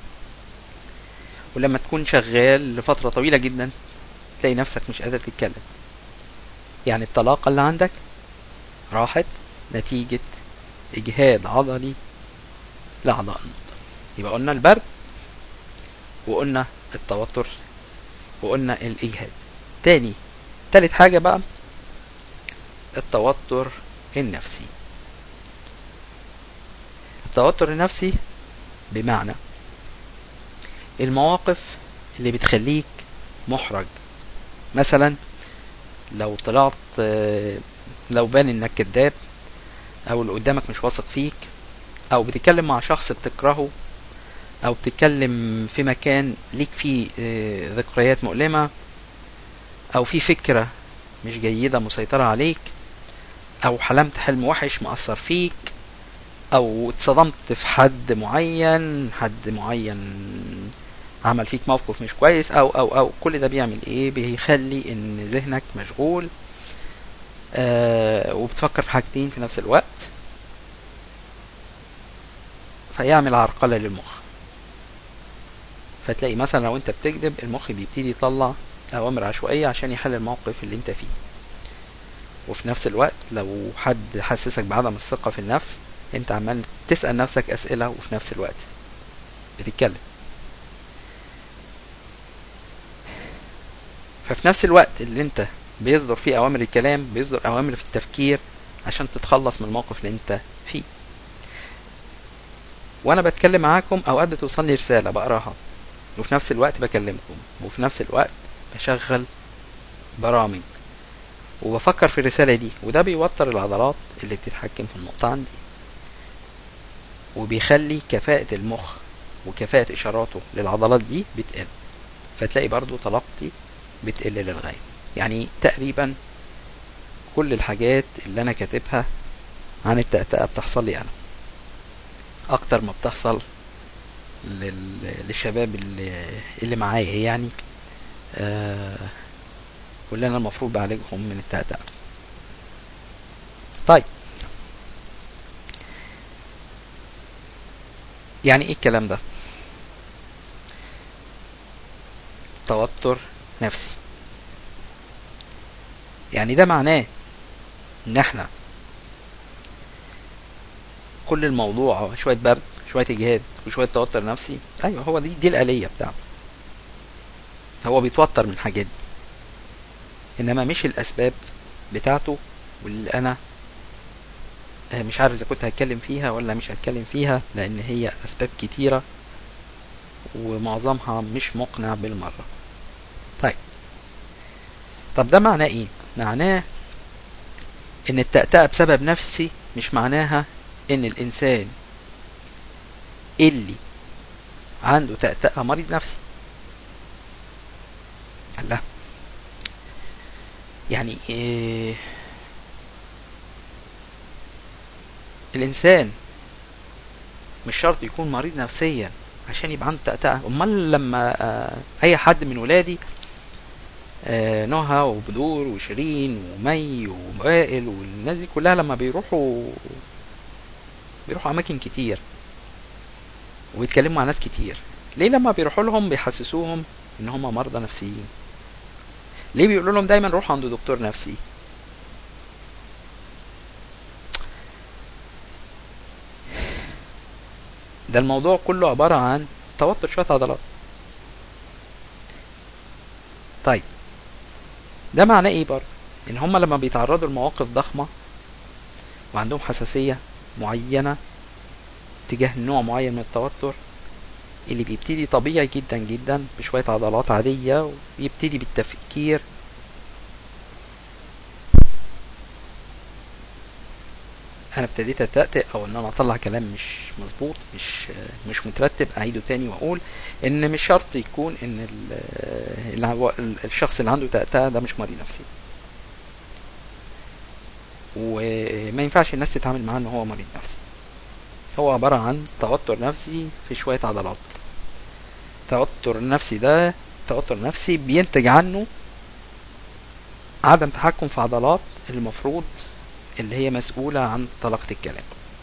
ولما تكون شغال لفترة طويلة جدا تلاقي نفسك مش قادر تتكلم يعني الطلاقة اللي عندك راحت نتيجة إجهاد عضلي لأعضاء النطق يبقى قلنا البرد وقلنا التوتر وقلنا الإجهاد تاني تالت حاجة بقى التوتر النفسي التوتر النفسي بمعنى المواقف اللي بتخليك محرج مثلا لو طلعت آه، لو بان انك كذاب او اللي قدامك مش واثق فيك او بتتكلم مع شخص بتكرهه او بتتكلم في مكان ليك فيه آه، ذكريات مؤلمة او في فكرة مش جيدة مسيطرة عليك او حلمت حلم وحش مأثر فيك او اتصدمت في حد معين حد معين عمل فيك موقف مش كويس او او او كل ده بيعمل ايه بيخلي ان ذهنك مشغول آه وبتفكر في حاجتين في نفس الوقت فيعمل عرقلة للمخ فتلاقي مثلا لو انت بتكذب المخ بيبتدي يطلع اوامر عشوائية عشان يحل الموقف اللي انت فيه وفي نفس الوقت لو حد حسسك بعدم الثقة في النفس انت عمال تسأل نفسك اسئلة وفي نفس الوقت بتتكلم ففي نفس الوقت اللي انت بيصدر فيه اوامر الكلام بيصدر اوامر في التفكير عشان تتخلص من الموقف اللي انت فيه وانا بتكلم معاكم اوقات بتوصلني رسالة بقراها وفي نفس الوقت بكلمكم وفي نفس الوقت بشغل برامج وبفكر في الرسالة دي وده بيوتر العضلات اللي بتتحكم في النقطة عندي وبيخلي كفاءة المخ وكفاءة إشاراته للعضلات دي بتقل فتلاقي برضو طلقتي بتقل للغاية يعني تقريبا كل الحاجات اللي أنا كاتبها عن التأتأة بتحصل لي أنا أكتر ما بتحصل لل... للشباب اللي, اللي معايا يعني آه واللي أنا المفروض بعالجهم من التأتأة طيب يعني ايه الكلام ده توتر نفسي يعني ده معناه ان احنا كل الموضوع شوية برد شوية اجهاد وشوية توتر نفسي ايوه هو دي دي الآلية بتاعته هو بيتوتر من الحاجات دي انما مش الاسباب بتاعته واللي انا مش عارف اذا كنت هتكلم فيها ولا مش هتكلم فيها لان هي اسباب كتيرة ومعظمها مش مقنع بالمرة طيب طب ده معناه ايه معناه ان التأتأة بسبب نفسي مش معناها ان الانسان اللي عنده تأتأة مريض نفسي لا يعني إيه الانسان مش شرط يكون مريض نفسيا عشان يبقى عنده تأتأة امال لما آه اي حد من ولادي آه نهى وبدور وشيرين ومي ووائل والناس دي كلها لما بيروحوا بيروحوا اماكن كتير وبيتكلموا مع ناس كتير ليه لما بيروحوا لهم بيحسسوهم ان هم مرضى نفسيين ليه بيقولوا لهم دايما روحوا عند دكتور نفسي ده الموضوع كله عبارة عن توتر شوية عضلات طيب ده معناه ايه برضه ان هما لما بيتعرضوا لمواقف ضخمة وعندهم حساسية معينة تجاه نوع معين من التوتر اللي بيبتدي طبيعي جدا جدا بشوية عضلات عادية ويبتدي بالتفكير انا ابتديت اتأتئ او ان انا اطلع كلام مش مظبوط مش مش مترتب اعيده تاني واقول ان مش شرط يكون ان الشخص اللي عنده تأتأة ده مش مريض نفسي وما ينفعش الناس تتعامل معاه ان هو مريض نفسي هو عبارة عن توتر نفسي في شوية عضلات توتر النفسي ده توتر نفسي بينتج عنه عدم تحكم في عضلات المفروض اللي هي مسؤولة عن طلاقة الكلام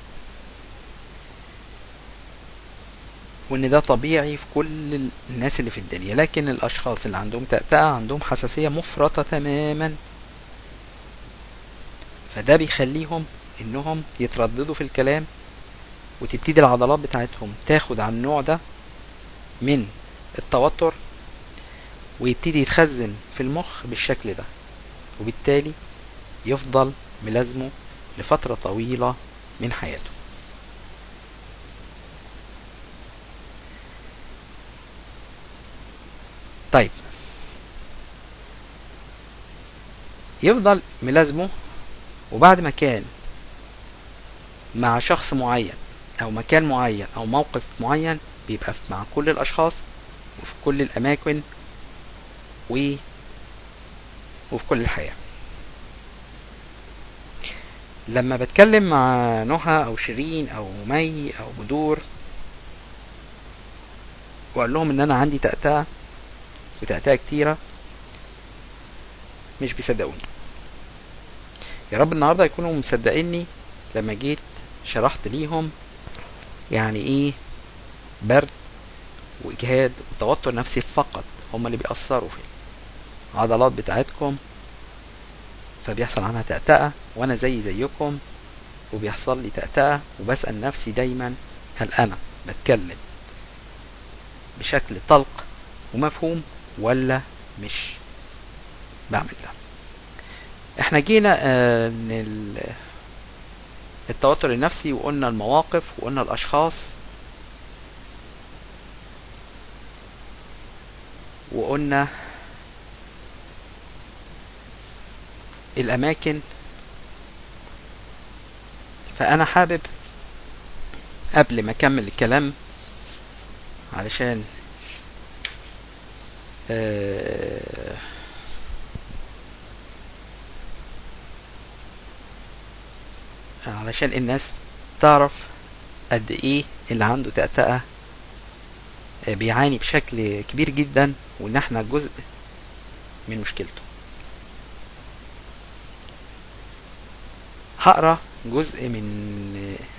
وان ده طبيعي في كل الناس اللي في الدنيا لكن الاشخاص اللي عندهم تأتأة عندهم حساسية مفرطة تماما فده بيخليهم انهم يترددوا في الكلام وتبتدي العضلات بتاعتهم تاخد على النوع ده من التوتر ويبتدي يتخزن في المخ بالشكل ده وبالتالي يفضل ملازمه لفترة طويلة من حياته طيب يفضل ملازمه وبعد ما كان مع شخص معين او مكان معين او موقف معين بيبقى مع كل الاشخاص وفي كل الاماكن و وفي كل الحياه لما بتكلم مع نهى او شيرين او مي او بدور واقول لهم ان انا عندي تأتأة وتأتأة كتيرة مش بيصدقوني يا رب النهارده يكونوا مصدقيني لما جيت شرحت ليهم يعني ايه برد واجهاد وتوتر نفسي فقط هما اللي بيأثروا في العضلات بتاعتكم فبيحصل عنها تأتأة وانا زي زيكم وبيحصل لي تأتأة وبسأل نفسي دايما هل انا بتكلم بشكل طلق ومفهوم ولا مش بعمل ده احنا جينا آه من ال- التوتر النفسي وقلنا المواقف وقلنا الاشخاص وقلنا الاماكن فانا حابب قبل ما اكمل الكلام علشان آه علشان الناس تعرف قد ايه اللي عنده تأتأة آه، بيعاني بشكل كبير جدا وان احنا جزء من مشكلته هقرا جزء من آه،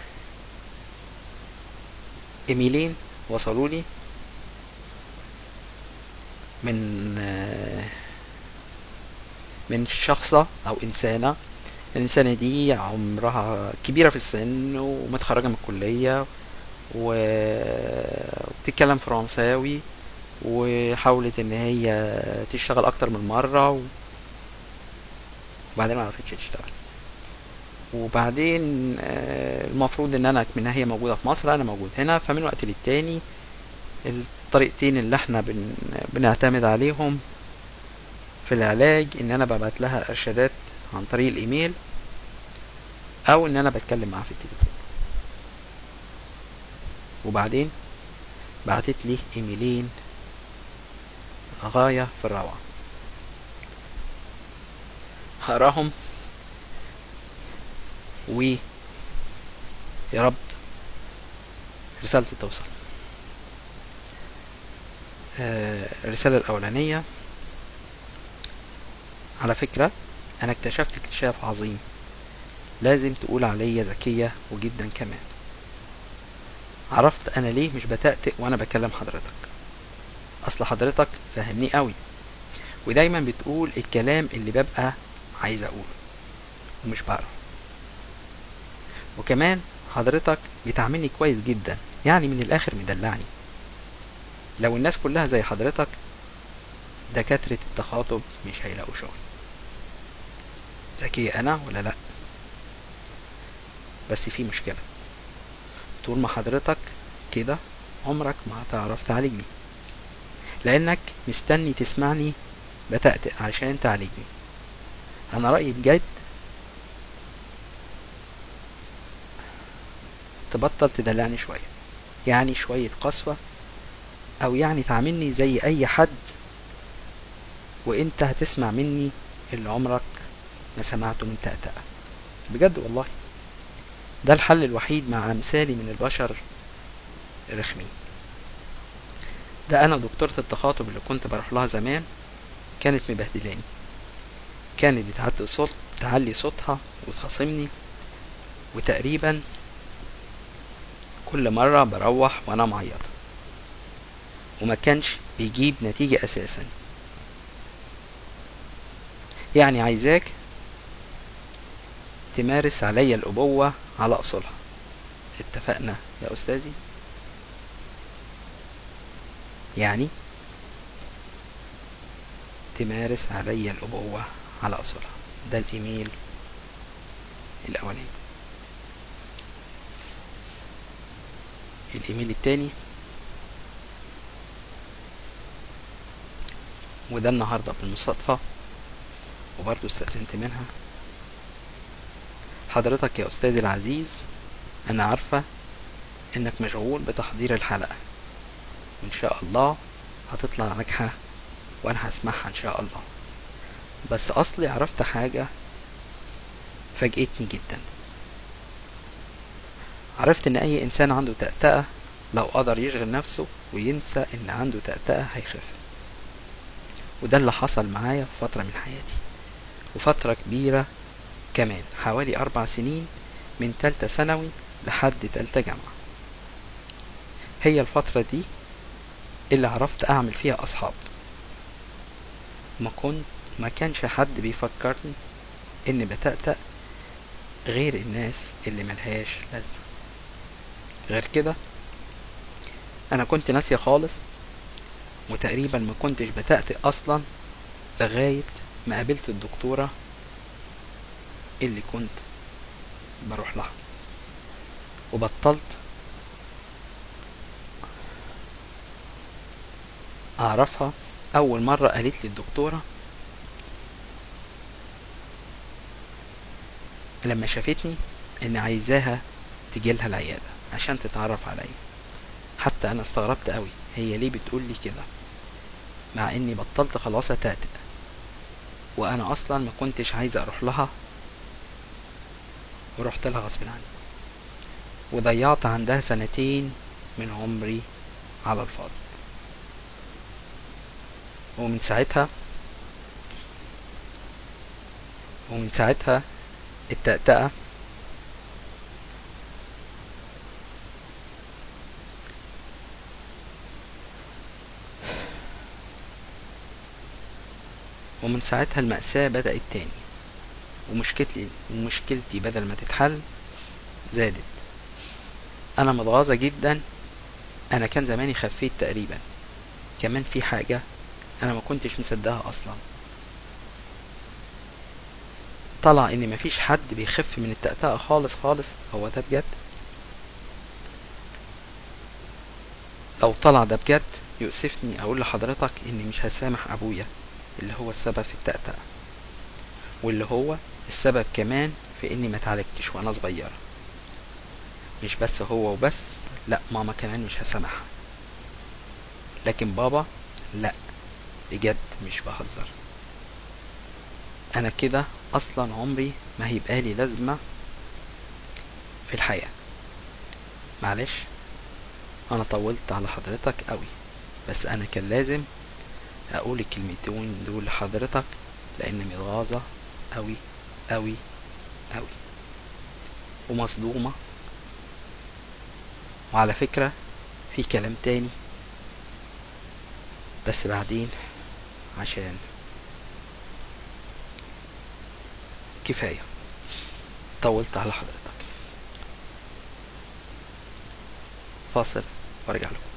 ايميلين وصلوا لي من آه، من شخصة او انسانة الإنسانة دي عمرها كبيرة في السن ومتخرجة من الكلية وبتتكلم فرنساوي وحاولت إن هي تشتغل أكتر من مرة و... وبعدين معرفتش تشتغل وبعدين آه، المفروض إن أنا من هي موجودة في مصر أنا موجود هنا فمن وقت للتاني الطريقتين اللي احنا بن... بنعتمد عليهم في العلاج إن أنا ببعت لها إرشادات عن طريق الإيميل او ان انا بتكلم معاها في التليفون وبعدين بعتت لي ايميلين غاية في الروعة هقراهم و يا رب رسالتي توصل آه، الرسالة الأولانية على فكرة أنا اكتشفت اكتشاف عظيم لازم تقول عليا ذكية وجدا كمان عرفت انا ليه مش بتأتئ وانا بكلم حضرتك اصل حضرتك فهمني قوي ودايما بتقول الكلام اللي ببقى عايز اقوله ومش بعرف وكمان حضرتك بتعاملني كويس جدا يعني من الاخر مدلعني لو الناس كلها زي حضرتك دكاترة التخاطب مش هيلاقوا شغل ذكية انا ولا لا بس في مشكلة طول ما حضرتك كده عمرك ما هتعرف تعالجني لانك مستني تسمعني بتأتئ عشان تعالجني انا رأيي بجد تبطل تدلعني شوية يعني شوية قسوة او يعني تعاملني زي اي حد وانت هتسمع مني اللي عمرك ما سمعته من تأتأة بجد والله ده الحل الوحيد مع أمثالي من البشر الرخمين ده أنا دكتورة التخاطب اللي كنت بروح لها زمان كانت مبهدلاني كانت بتعدي صوت تعلي صوتها وتخاصمني وتقريبا كل مرة بروح وأنا معيطة وما كانش بيجيب نتيجة أساسا يعني عايزاك تمارس عليا الأبوة على أصولها اتفقنا يا أستاذي يعني تمارس عليا الأبوة على أصولها ده الإيميل الأولاني الإيميل التاني وده النهاردة بالمصادفة وبرضه استأذنت منها حضرتك يا أستاذي العزيز أنا عارفة إنك مشغول بتحضير الحلقة وإن شاء الله هتطلع ناجحة وأنا هسمعها إن شاء الله بس أصلي عرفت حاجة فاجأتني جدا عرفت إن أي إنسان عنده تأتأة لو قدر يشغل نفسه وينسى إن عنده تأتأة هيخف وده اللي حصل معايا في فترة من حياتي وفترة كبيرة كمان حوالي أربع سنين من تالتة ثانوي لحد تالتة جامعة هي الفترة دي اللي عرفت أعمل فيها أصحاب ما كنت ما كانش حد بيفكرني إني بتأتأ غير الناس اللي ملهاش لازمة غير كده أنا كنت ناسية خالص وتقريبا ما كنتش بتأتئ أصلا لغاية ما قابلت الدكتورة اللي كنت بروح لها وبطلت أعرفها أول مرة قالت لي الدكتورة لما شافتني إن عايزاها تجيلها العيادة عشان تتعرف عليا حتى أنا استغربت قوي هي ليه بتقول لي كده مع إني بطلت خلاص أتأتئ وأنا أصلا ما كنتش عايز أروح لها ورحت لها غصب عني وضيعت عندها سنتين من عمري على الفاضي ومن ساعتها ومن ساعتها التأتأة ومن ساعتها المأساة بدأت تاني ومشكلتي ومشكلتي بدل ما تتحل زادت أنا متغاظة جدا أنا كان زماني خفيت تقريبا كمان في حاجة أنا ما كنتش مصدقها أصلا طلع إن مفيش حد بيخف من التأتأة خالص خالص هو ده بجد لو طلع ده بجد يؤسفني أقول لحضرتك إني مش هسامح أبويا اللي هو السبب في التأتأة واللي هو السبب كمان في إني ما اتعالجتش وأنا صغيرة مش بس هو وبس لا ماما كمان مش هسامحها لكن بابا لا بجد مش بهزر انا كده اصلا عمري ما هيبقى لي لازمه في الحياه معلش انا طولت على حضرتك قوي بس انا كان لازم اقول الكلمتين دول لحضرتك لان متغاظه قوي قوي قوي ومصدومه وعلى فكره في كلام تاني بس بعدين عشان كفاية طولت على حضرتك فاصل وارجع لكم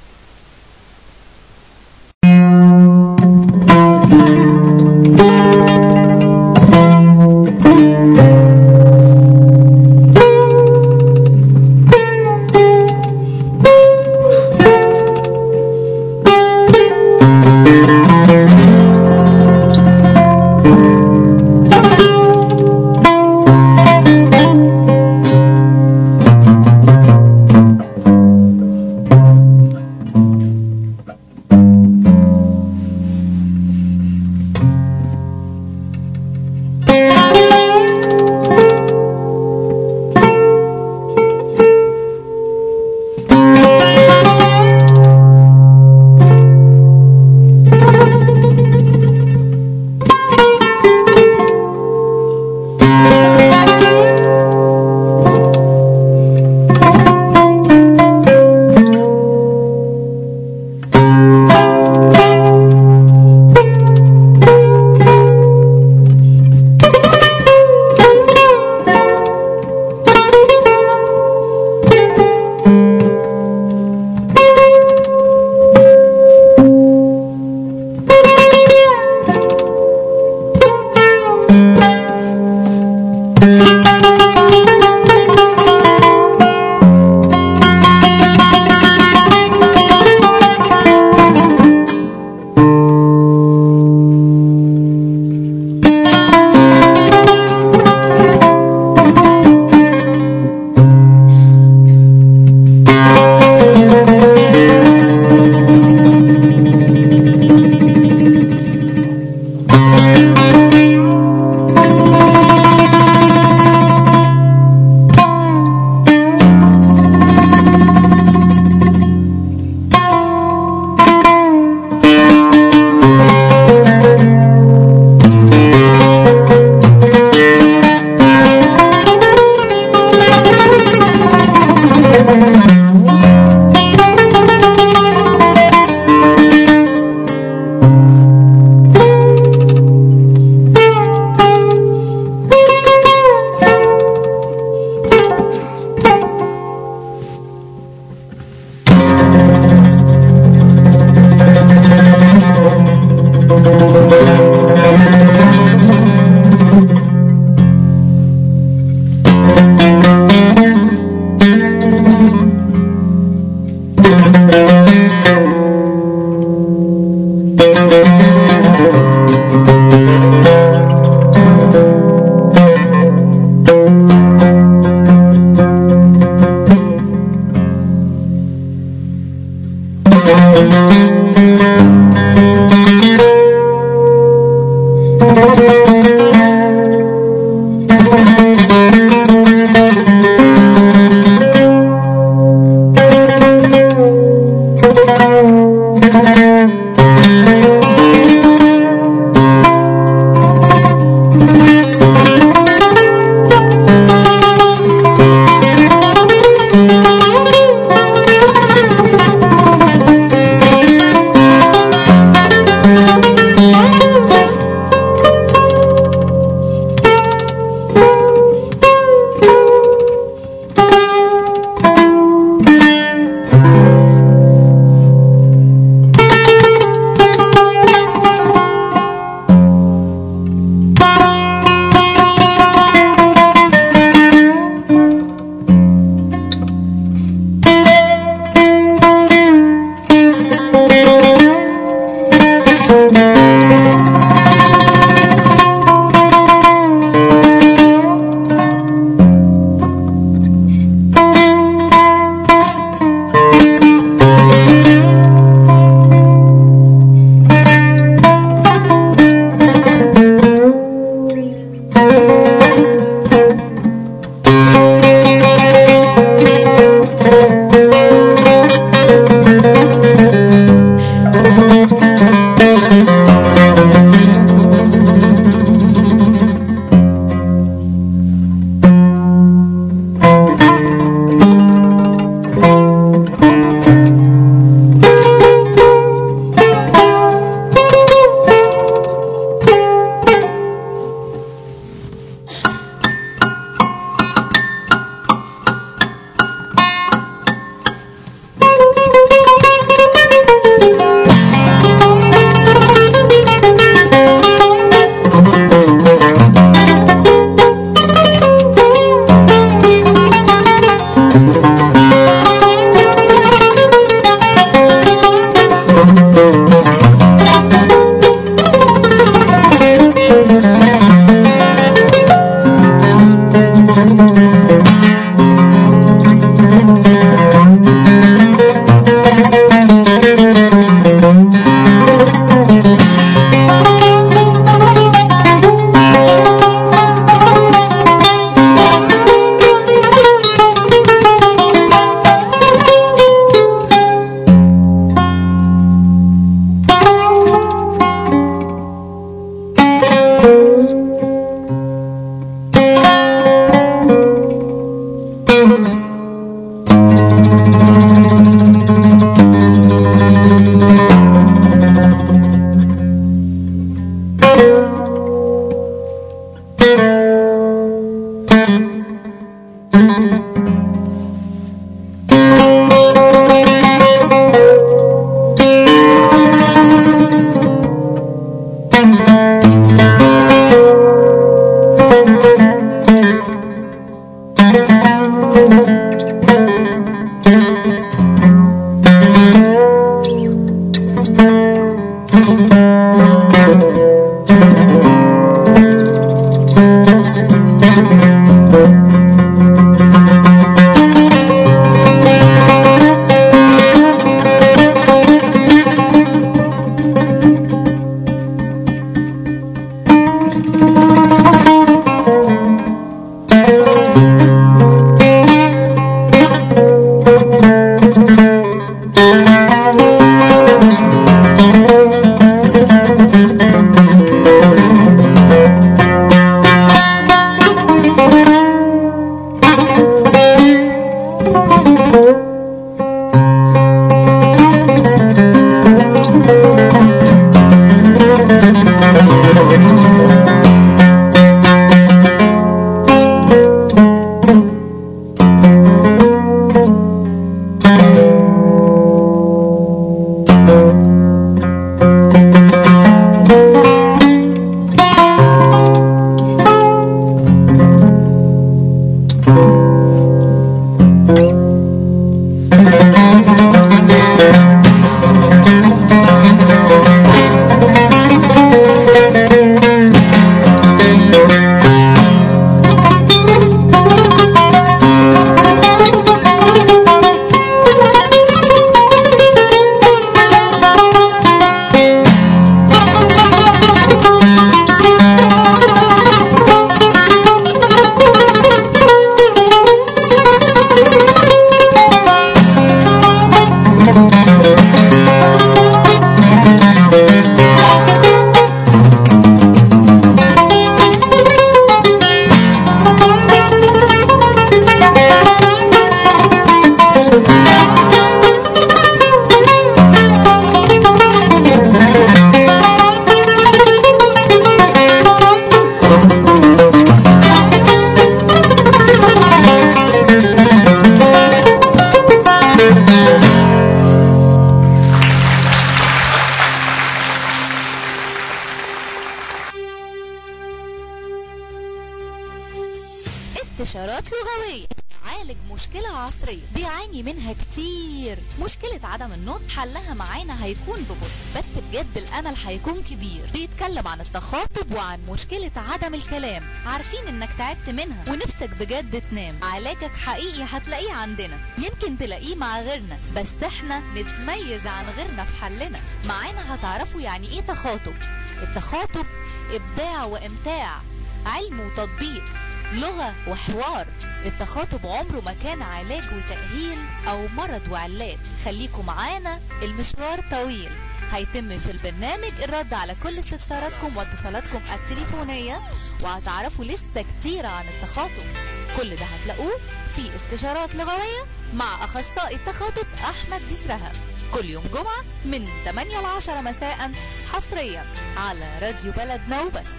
العصرية بيعاني منها كتير مشكلة عدم النطق حلها معانا هيكون ببطء بس بجد الأمل هيكون كبير بيتكلم عن التخاطب وعن مشكلة عدم الكلام عارفين انك تعبت منها ونفسك بجد تنام علاجك حقيقي هتلاقيه عندنا يمكن تلاقيه مع غيرنا بس احنا نتميز عن غيرنا في حلنا معانا هتعرفوا يعني ايه تخاطب التخاطب ابداع وامتاع علم وتطبيق لغة وحوار التخاطب عمره ما كان علاج وتأهيل أو مرض وعلاج خليكم معانا المشوار طويل هيتم في البرنامج الرد على كل استفساراتكم واتصالاتكم التليفونية وهتعرفوا لسه كتير عن التخاطب كل ده هتلاقوه في استشارات لغوية مع أخصائي التخاطب أحمد ديسرهب كل يوم جمعة من 8 ل 10 مساء حصريا على راديو بلدنا وبس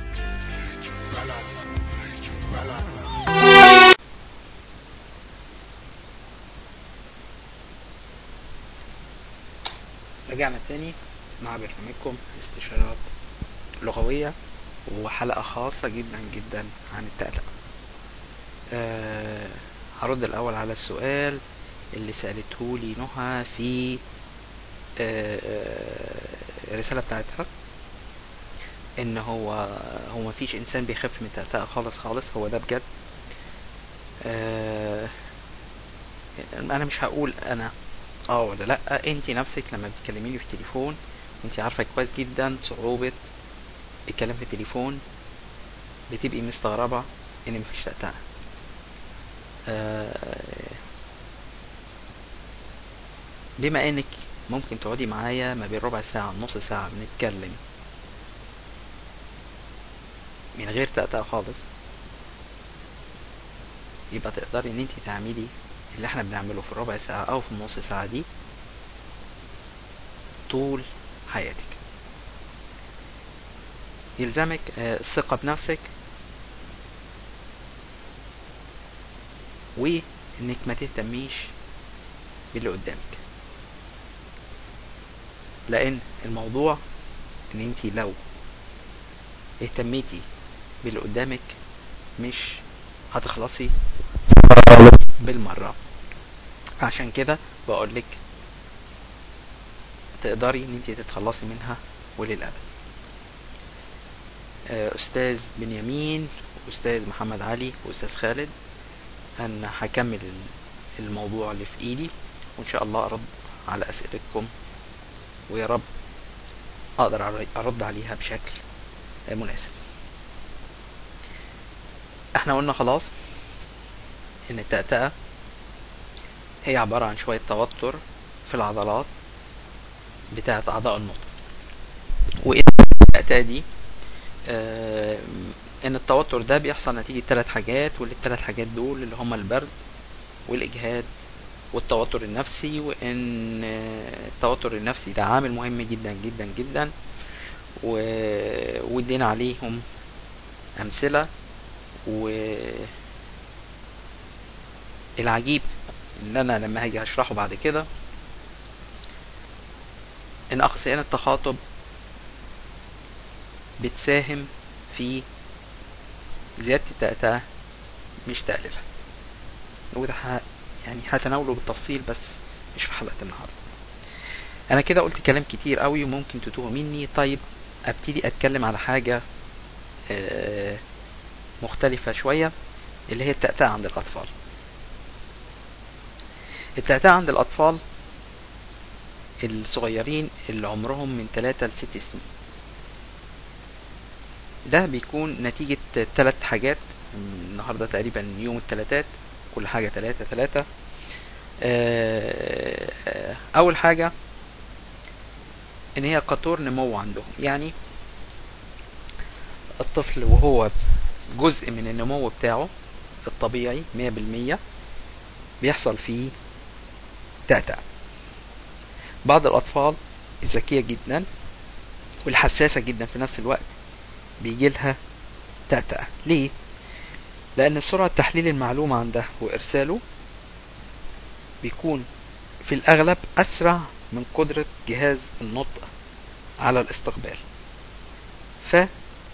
رجعنا تاني مع برنامجكم استشارات لغوية وحلقة خاصة جدا جدا عن التأتأة أه هرد الأول على السؤال اللي سألته لي نهى في أه آه، الرسالة بتاعتها ان هو هو مفيش انسان بيخف من التأتأة خالص خالص هو ده بجد أه انا مش هقول انا اه ولا لا انت نفسك لما بتكلميني في التليفون انت عارفه كويس جدا صعوبه الكلام في التليفون بتبقي مستغربه ان مفيش تأتأة آه، بما انك ممكن تقعدي معايا ما بين ربع ساعة نص ساعة بنتكلم من غير تأتأة خالص يبقى تقدري ان انت تعملي اللي احنا بنعمله في الربع ساعة او في النص ساعة دي طول حياتك يلزمك آه، الثقة بنفسك وانك ما تهتميش باللي قدامك لان الموضوع ان انت لو اهتميتي باللي قدامك مش هتخلصي بالمرة عشان كده بقولك تقدري ان انت تتخلصي منها وللأبد آه، استاذ بنيامين واستاذ محمد علي واستاذ خالد انا هكمل ال- الموضوع اللي في ايدي وان شاء الله ارد على اسئلتكم ويا رب اقدر أر- ارد عليها بشكل آه، مناسب احنا قلنا خلاص ان التأتأة هي عبارة عن شوية توتر في العضلات بتاعة أعضاء النطق وإن التأتأة دي آه، إن التوتر ده بيحصل نتيجة ثلاث حاجات والثلاث حاجات دول اللي هما البرد والإجهاد والتوتر النفسي وإن آه، التوتر النفسي ده عامل مهم جدا جدا جدا و- وادينا عليهم أمثلة و العجيب ان انا لما هاجي اشرحه بعد كده ان اخصائيين التخاطب بتساهم في زيادة التأتأة مش تقليلها وده ح- يعني هتناوله بالتفصيل بس مش في حلقة النهاردة انا كده قلت كلام كتير قوي وممكن تتوه مني طيب ابتدي اتكلم على حاجة آه، مختلفة شوية اللي هي التأتأة عند الأطفال التأتأة عند الأطفال الصغيرين اللي عمرهم من 3 ل 6 سنين ده بيكون نتيجة ثلاث حاجات النهاردة تقريبا يوم الثلاثات كل حاجة ثلاثة ثلاثة أول حاجة إن هي قطور نمو عندهم يعني الطفل وهو جزء من النمو بتاعه الطبيعي مية بالمية بيحصل فيه تأتأة بعض الأطفال الذكية جدا والحساسة جدا في نفس الوقت بيجيلها تأتأة ليه؟ لأن سرعة تحليل المعلومة عنده وإرساله بيكون في الأغلب أسرع من قدرة جهاز النطق على الاستقبال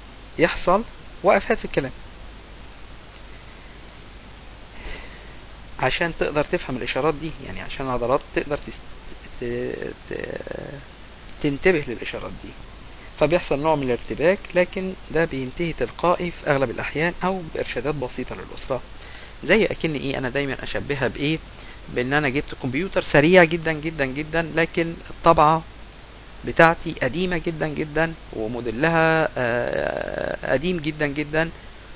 فيحصل وقفات في الكلام عشان تقدر تفهم الاشارات دي يعني عشان العضلات تقدر تست... ت... ت... تنتبه للاشارات دي فبيحصل نوع من الارتباك لكن ده بينتهي تلقائي في اغلب الاحيان او بارشادات بسيطه للاسره زي اكن ايه انا دايما اشبهها بايه بان انا جبت كمبيوتر سريع جدا جدا جدا لكن الطبعه بتاعتي قديمه جدا جدا وموديلها آه، قديم جدا جدا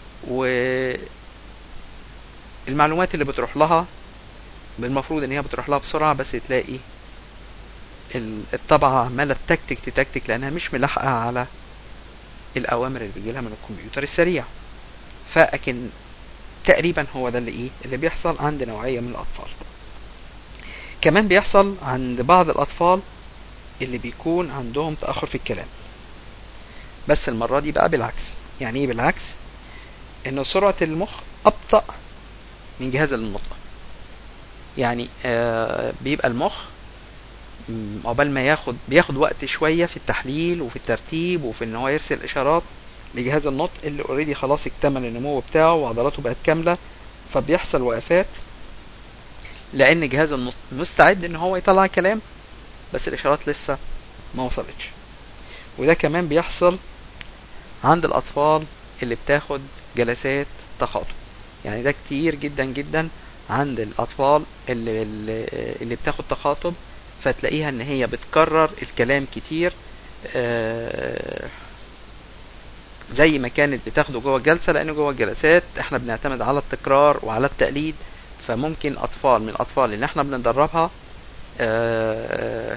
والمعلومات اللي بتروح لها المفروض ان هي بتروح لها بسرعه بس تلاقي ال- الطبعه عماله تكتك تتكتك لانها مش ملاحقه على الاوامر اللي بيجيلها من الكمبيوتر السريع فاكن تقريبا هو ده اللي ايه اللي بيحصل عند نوعيه من الاطفال كمان بيحصل عند بعض الاطفال اللي بيكون عندهم تاخر في الكلام بس المره دي بقى بالعكس يعني ايه بالعكس ان سرعه المخ ابطا من جهاز النطق يعني آه بيبقى المخ م، عقبال ما ياخد بياخد وقت شويه في التحليل وفي الترتيب وفي ان هو يرسل اشارات لجهاز النطق اللي اوريدي خلاص اكتمل النمو بتاعه وعضلاته بقت كامله فبيحصل وقفات لان جهاز النطق مستعد ان هو يطلع كلام بس الاشارات لسه ما وصلتش وده كمان بيحصل عند الاطفال اللي بتاخد جلسات تخاطب يعني ده كتير جدا جدا عند الاطفال اللي اللي, اللي بتاخد تخاطب فتلاقيها ان هي بتكرر الكلام كتير آه، زي ما كانت بتاخده جوه الجلسه لان جوه الجلسات احنا بنعتمد على التكرار وعلى التقليد فممكن اطفال من الاطفال اللي احنا بندربها آه،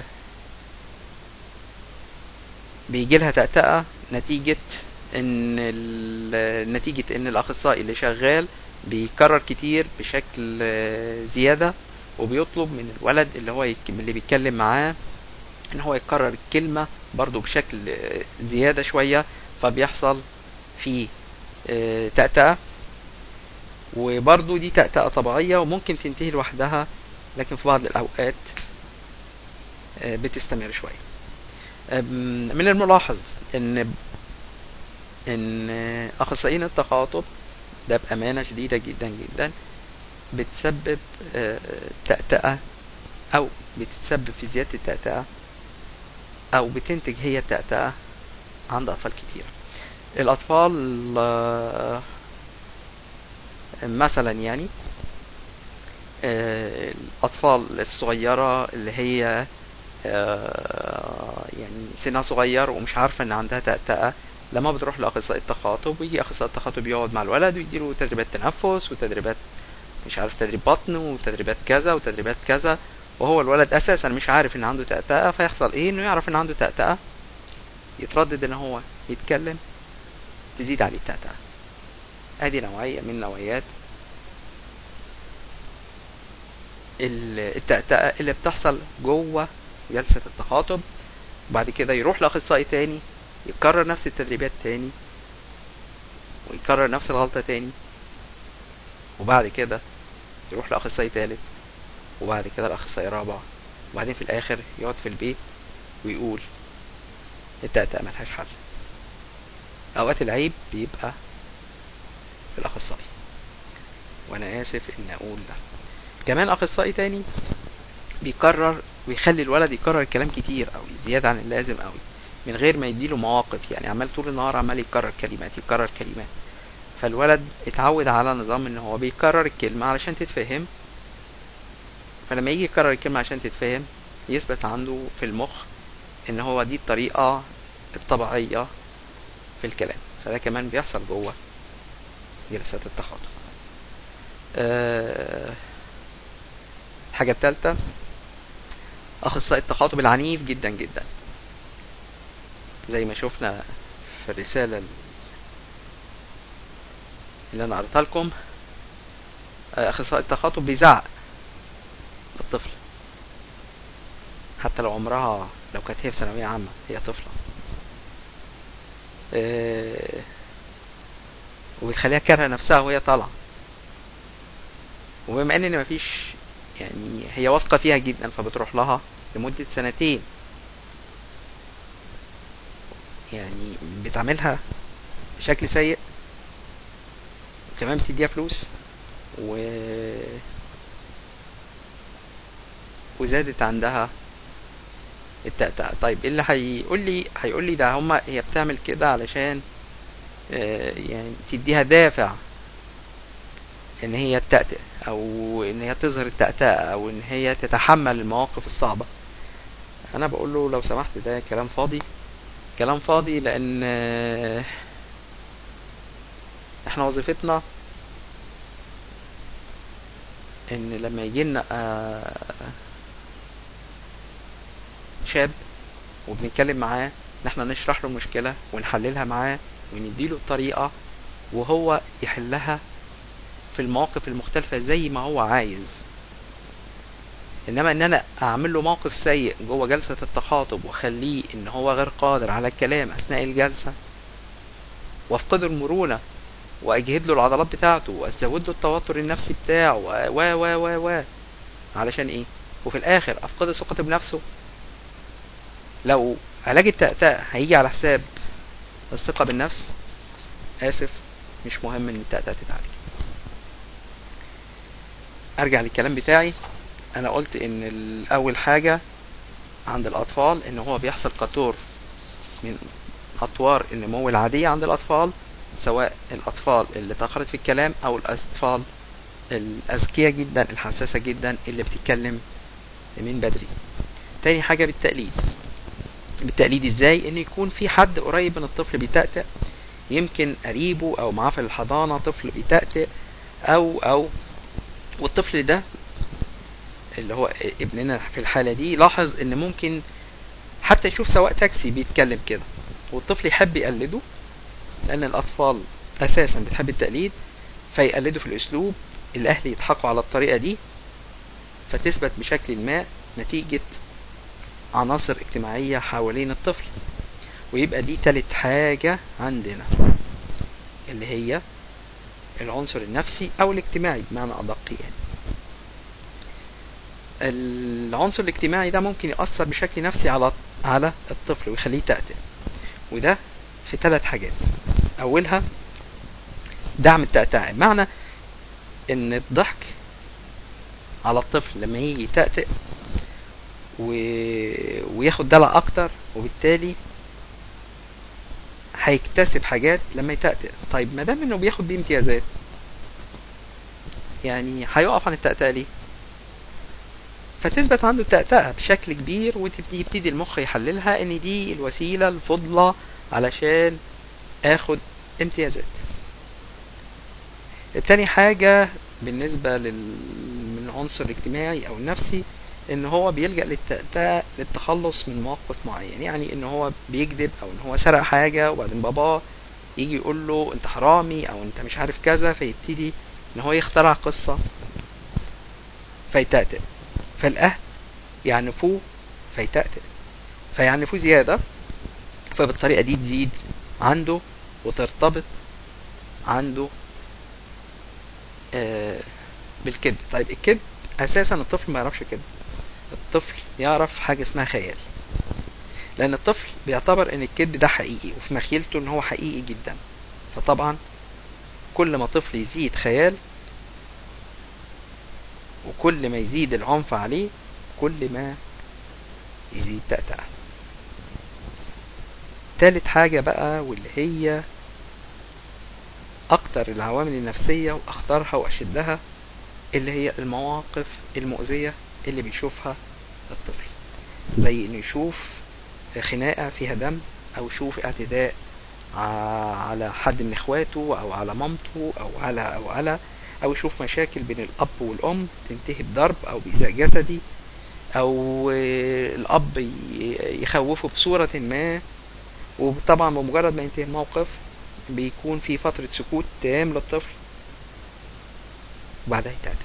بيجي لها تأتأة نتيجة ان ال- نتيجة ان الاخصائي اللي شغال بيكرر كتير بشكل آه، زيادة وبيطلب من الولد اللي هو يك... اللي بيتكلم معاه ان هو يكرر الكلمة برضو بشكل آه، زيادة شوية فبيحصل في آه، تأتأة وبرضو دي تأتأة طبيعية وممكن تنتهي لوحدها لكن في بعض الأوقات آه، بتستمر شوية أم، من الملاحظ ان ان اخصائيين التخاطب ده بامانه شديده جدا جدا بتسبب آه، تأتأة او بتتسبب في زياده التأتأة او بتنتج هي التأتأة عند اطفال كتير الاطفال آه، مثلا يعني آه، الاطفال الصغيره اللي هي آه، يعني سنها صغير ومش عارفه ان عندها تأتأة لما بتروح لاخصائي التخاطب ويجي اخصائي التخاطب يقعد مع الولد ويديله تدريبات تنفس وتدريبات مش عارف تدريب بطن وتدريبات كذا وتدريبات كذا وهو الولد اساسا مش عارف ان عنده تأتأة فيحصل ايه انه يعرف ان عنده تأتأة يتردد ان هو يتكلم تزيد عليه التأتأة ادي نوعية من نوعيات ال- التأتأة اللي بتحصل جوه جلسة التخاطب وبعد كده يروح لأخصائي تاني يكرر نفس التدريبات تاني ويكرر نفس الغلطة تاني وبعد كده يروح لأخصائي تالت وبعد كده لأخصائي رابع وبعدين في الآخر يقعد في البيت ويقول التأتأة ملهاش حل أوقات العيب بيبقى في الأخصائي وأنا آسف إن أقول ده كمان أخصائي تاني بيكرر ويخلي الولد يكرر الكلام كتير قوي زيادة عن اللازم قوي من غير ما يديله مواقف يعني عمال طول النهار عمال يكرر كلمات يكرر كلمات فالولد اتعود على نظام ان هو بيكرر الكلمة علشان تتفهم فلما يجي يكرر الكلمة عشان تتفهم يثبت عنده في المخ ان هو دي الطريقة الطبيعية في الكلام فده كمان بيحصل جوه جلسات التخاطب أه الحاجة التالتة أخصائي التخاطب العنيف جدا جدا زي ما شفنا في الرسالة اللي أنا قريتها لكم آه، أخصائي التخاطب بيزعق للطفل حتى لو عمرها لو كانت هي في ثانوية عامة هي طفلة آه، وبتخليها كارهة نفسها وهي طالعة وبما ان مفيش يعني هي واثقة فيها جدا فبتروح لها لمدة سنتين يعني بتعملها بشكل سيء وكمان بتديها فلوس و وزادت عندها التأتأة طيب إيه اللي هيقول لي هيقول لي ده هما هي بتعمل كده علشان آه، يعني تديها دافع ان هي تتأتأ او ان هي تظهر التأتأة او ان هي تتحمل المواقف الصعبة انا بقول له لو سمحت ده كلام فاضي كلام فاضي لان آه، احنا وظيفتنا ان لما يجي لنا شاب وبنتكلم معاه ان احنا نشرح له المشكلة ونحللها معاه ونديله الطريقة وهو يحلها في المواقف المختلفة زي ما هو عايز انما ان انا اعمل له موقف سيء جوه جلسة التخاطب واخليه ان هو غير قادر على الكلام اثناء الجلسة وافقد المرونة واجهد له العضلات بتاعته وازود له التوتر النفسي بتاعه و و و و, و. علشان ايه وفي الاخر افقد ثقته بنفسه لو علاج التأتأة هيجي على حساب الثقة بالنفس آسف مش مهم إن التأتأة تتعالج أرجع للكلام بتاعي أنا قلت إن ال- أول حاجة عند الأطفال إن هو بيحصل قطور من أطوار النمو العادية عند الأطفال سواء الأطفال اللي تأخرت في الكلام أو الأطفال الأذكياء جدا الحساسة جدا اللي بتتكلم من بدري تاني حاجة بالتقليد بالتقليد ازاي ان يكون في حد قريب من الطفل بيتأتأ يمكن قريبه او معاه في الحضانة طفل بيتأتأ او او والطفل ده اللي هو ابننا في الحالة دي لاحظ ان ممكن حتى يشوف سواق تاكسي بيتكلم كده والطفل يحب يقلده لان الاطفال اساسا بتحب التقليد فيقلدوا في الاسلوب الاهل يضحكوا على الطريقة دي فتثبت بشكل ما نتيجة عناصر اجتماعية حوالين الطفل ويبقى دي تالت حاجة عندنا اللي هي العنصر النفسي او الاجتماعي بمعنى ادق يعني العنصر الاجتماعي ده ممكن يأثر بشكل نفسي على على الطفل ويخليه يتأتأ وده في ثلاث حاجات اولها دعم التأتأة معنى ان الضحك على الطفل لما يجي يتأتأ و... وياخد دلع اكتر وبالتالي هيكتسب حاجات لما يتأتأ طيب ما دام انه بياخد دي امتيازات يعني هيقف عن التأتأة ليه فتثبت عنده التأتأة بشكل كبير ويبتدي المخ يحللها ان دي الوسيلة الفضلى علشان اخد امتيازات التاني حاجة بالنسبة لل... من العنصر الاجتماعي او النفسي ان هو بيلجأ للتأتأة للتخلص من مواقف معين يعني ان هو بيكذب او ان هو سرق حاجة وبعدين باباه يجي يقول له انت حرامي او انت مش عارف كذا فيبتدي ان هو يخترع قصة فيتأتأ فالاهل يعنفوه فيتأتأ فيعنفوه زيادة فبالطريقة دي تزيد عنده وترتبط عنده آه بالكذب طيب الكذب اساسا الطفل ما يعرفش كده الطفل يعرف حاجة اسمها خيال لان الطفل بيعتبر ان الكذب ده حقيقي وفي مخيلته ان هو حقيقي جدا فطبعا كل ما طفل يزيد خيال وكل ما يزيد العنف عليه كل ما يزيد تأتأة تالت حاجة بقى واللي هي اكتر العوامل النفسية واخطرها واشدها اللي هي المواقف المؤذية اللي بيشوفها الطفل زي انه يشوف خناقة فيها دم او يشوف اعتداء على حد من اخواته او على مامته او على او على او يشوف مشاكل بين الاب والام تنتهي بضرب او بايذاء جسدي او الاب يخوفه بصورة ما وطبعا بمجرد ما ينتهي الموقف بيكون في فترة سكوت تام للطفل وبعدها يتعدم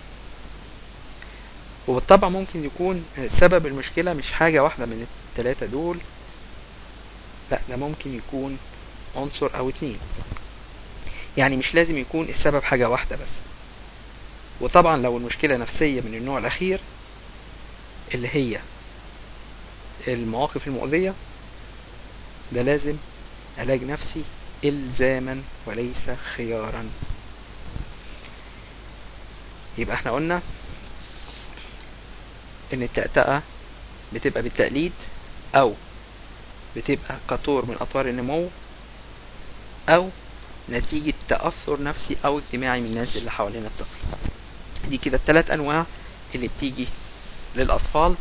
وبالطبع ممكن يكون سبب المشكلة مش حاجة واحدة من التلاتة دول لا ده ممكن يكون عنصر او اتنين يعني مش لازم يكون السبب حاجة واحدة بس وطبعا لو المشكلة نفسية من النوع الاخير اللي هي المواقف المؤذية ده لازم علاج نفسي الزاما وليس خيارا يبقى احنا قلنا ان التأتأة بتبقى بالتقليد او بتبقى كطور من اطوار النمو او نتيجة تأثر نفسي او اجتماعي من الناس اللي حوالين الطفل دي كده التلات انواع اللي بتيجي للاطفال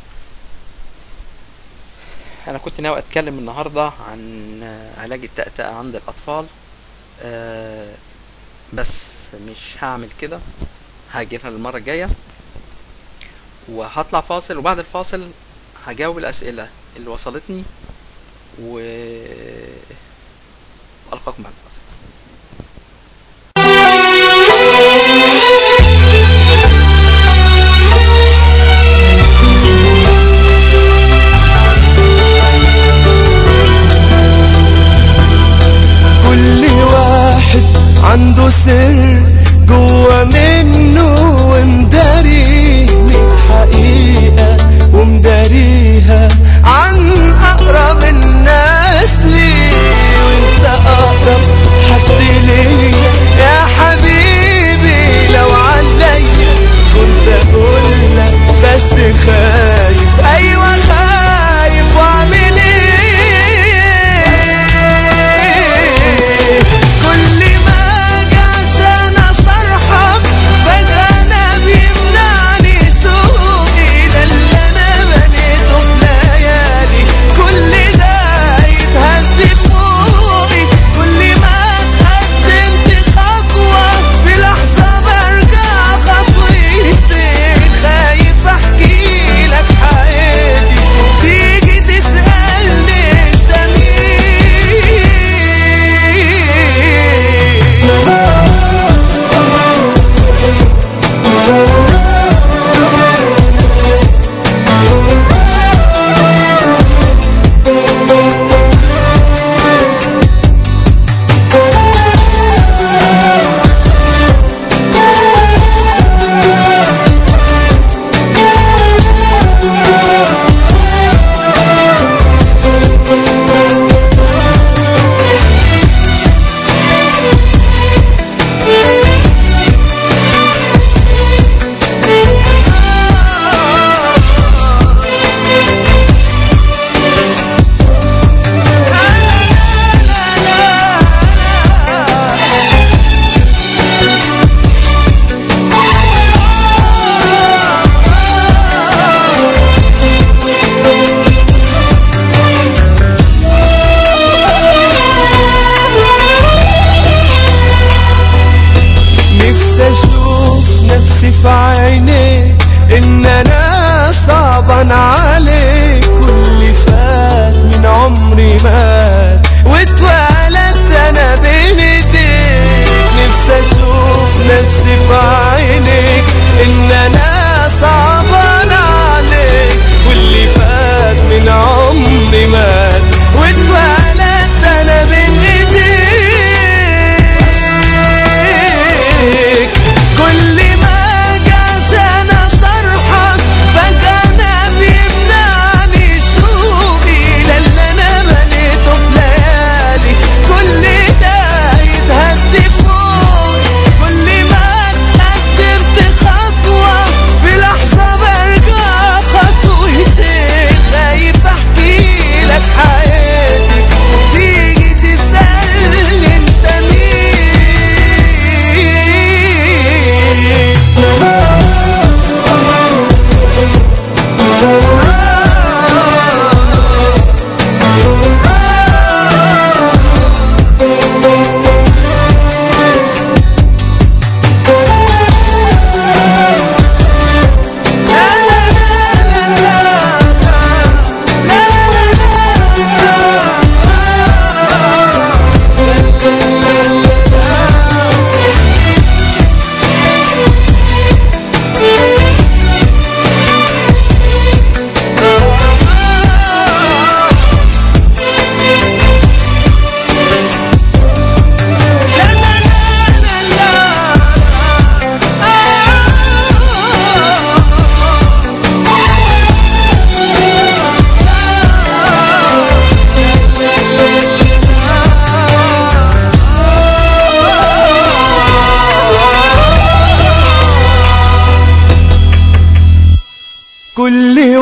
انا كنت ناوي اتكلم النهاردة عن آه، علاج التأتأة عند الاطفال آه، بس مش هعمل كده هاجلها المرة الجاية وهطلع فاصل وبعد الفاصل هجاوب الأسئلة اللي وصلتني و ألقاكم بعد الفاصل كل واحد عنده سر جوا منه ومداريه من حقيقة ومداريها عن أقرب الناس ليه وانت أقرب حد ليا يا حبيبي لو عليا كنت أقولك بس خايف أيوة خايف وأعمل إيه كل ما أجي عشان أصرحك فجأة أنا بيمنعني سوقي ده اللي أنا بنيته في ليالي كل ده يتهد فوقي كل ما اتقدمت خطوة بلحظة برجع خطوتين خايف أحكي لك حياتي تيجي تسألني أنت مين نفسي اشوف نفسي في عينيك ان انا صعبان عليك كل فات من عمري مات واتولدت انا بين ايديك نفسي اشوف نفسي في عينيك ان انا صعبان عليك واللي فات من عمري مات واتولدت انا بين ايديك كل ما اجي عشان اصرحك فجأة انا بيمنعني سوقي لا اللي انا بنيته في ليالي كل ده يتهد فوقي كل ما اتقدمت خطوة في لحظة برجع خطوتين خايف احكي لك حياتي تيجي تسألني انت مين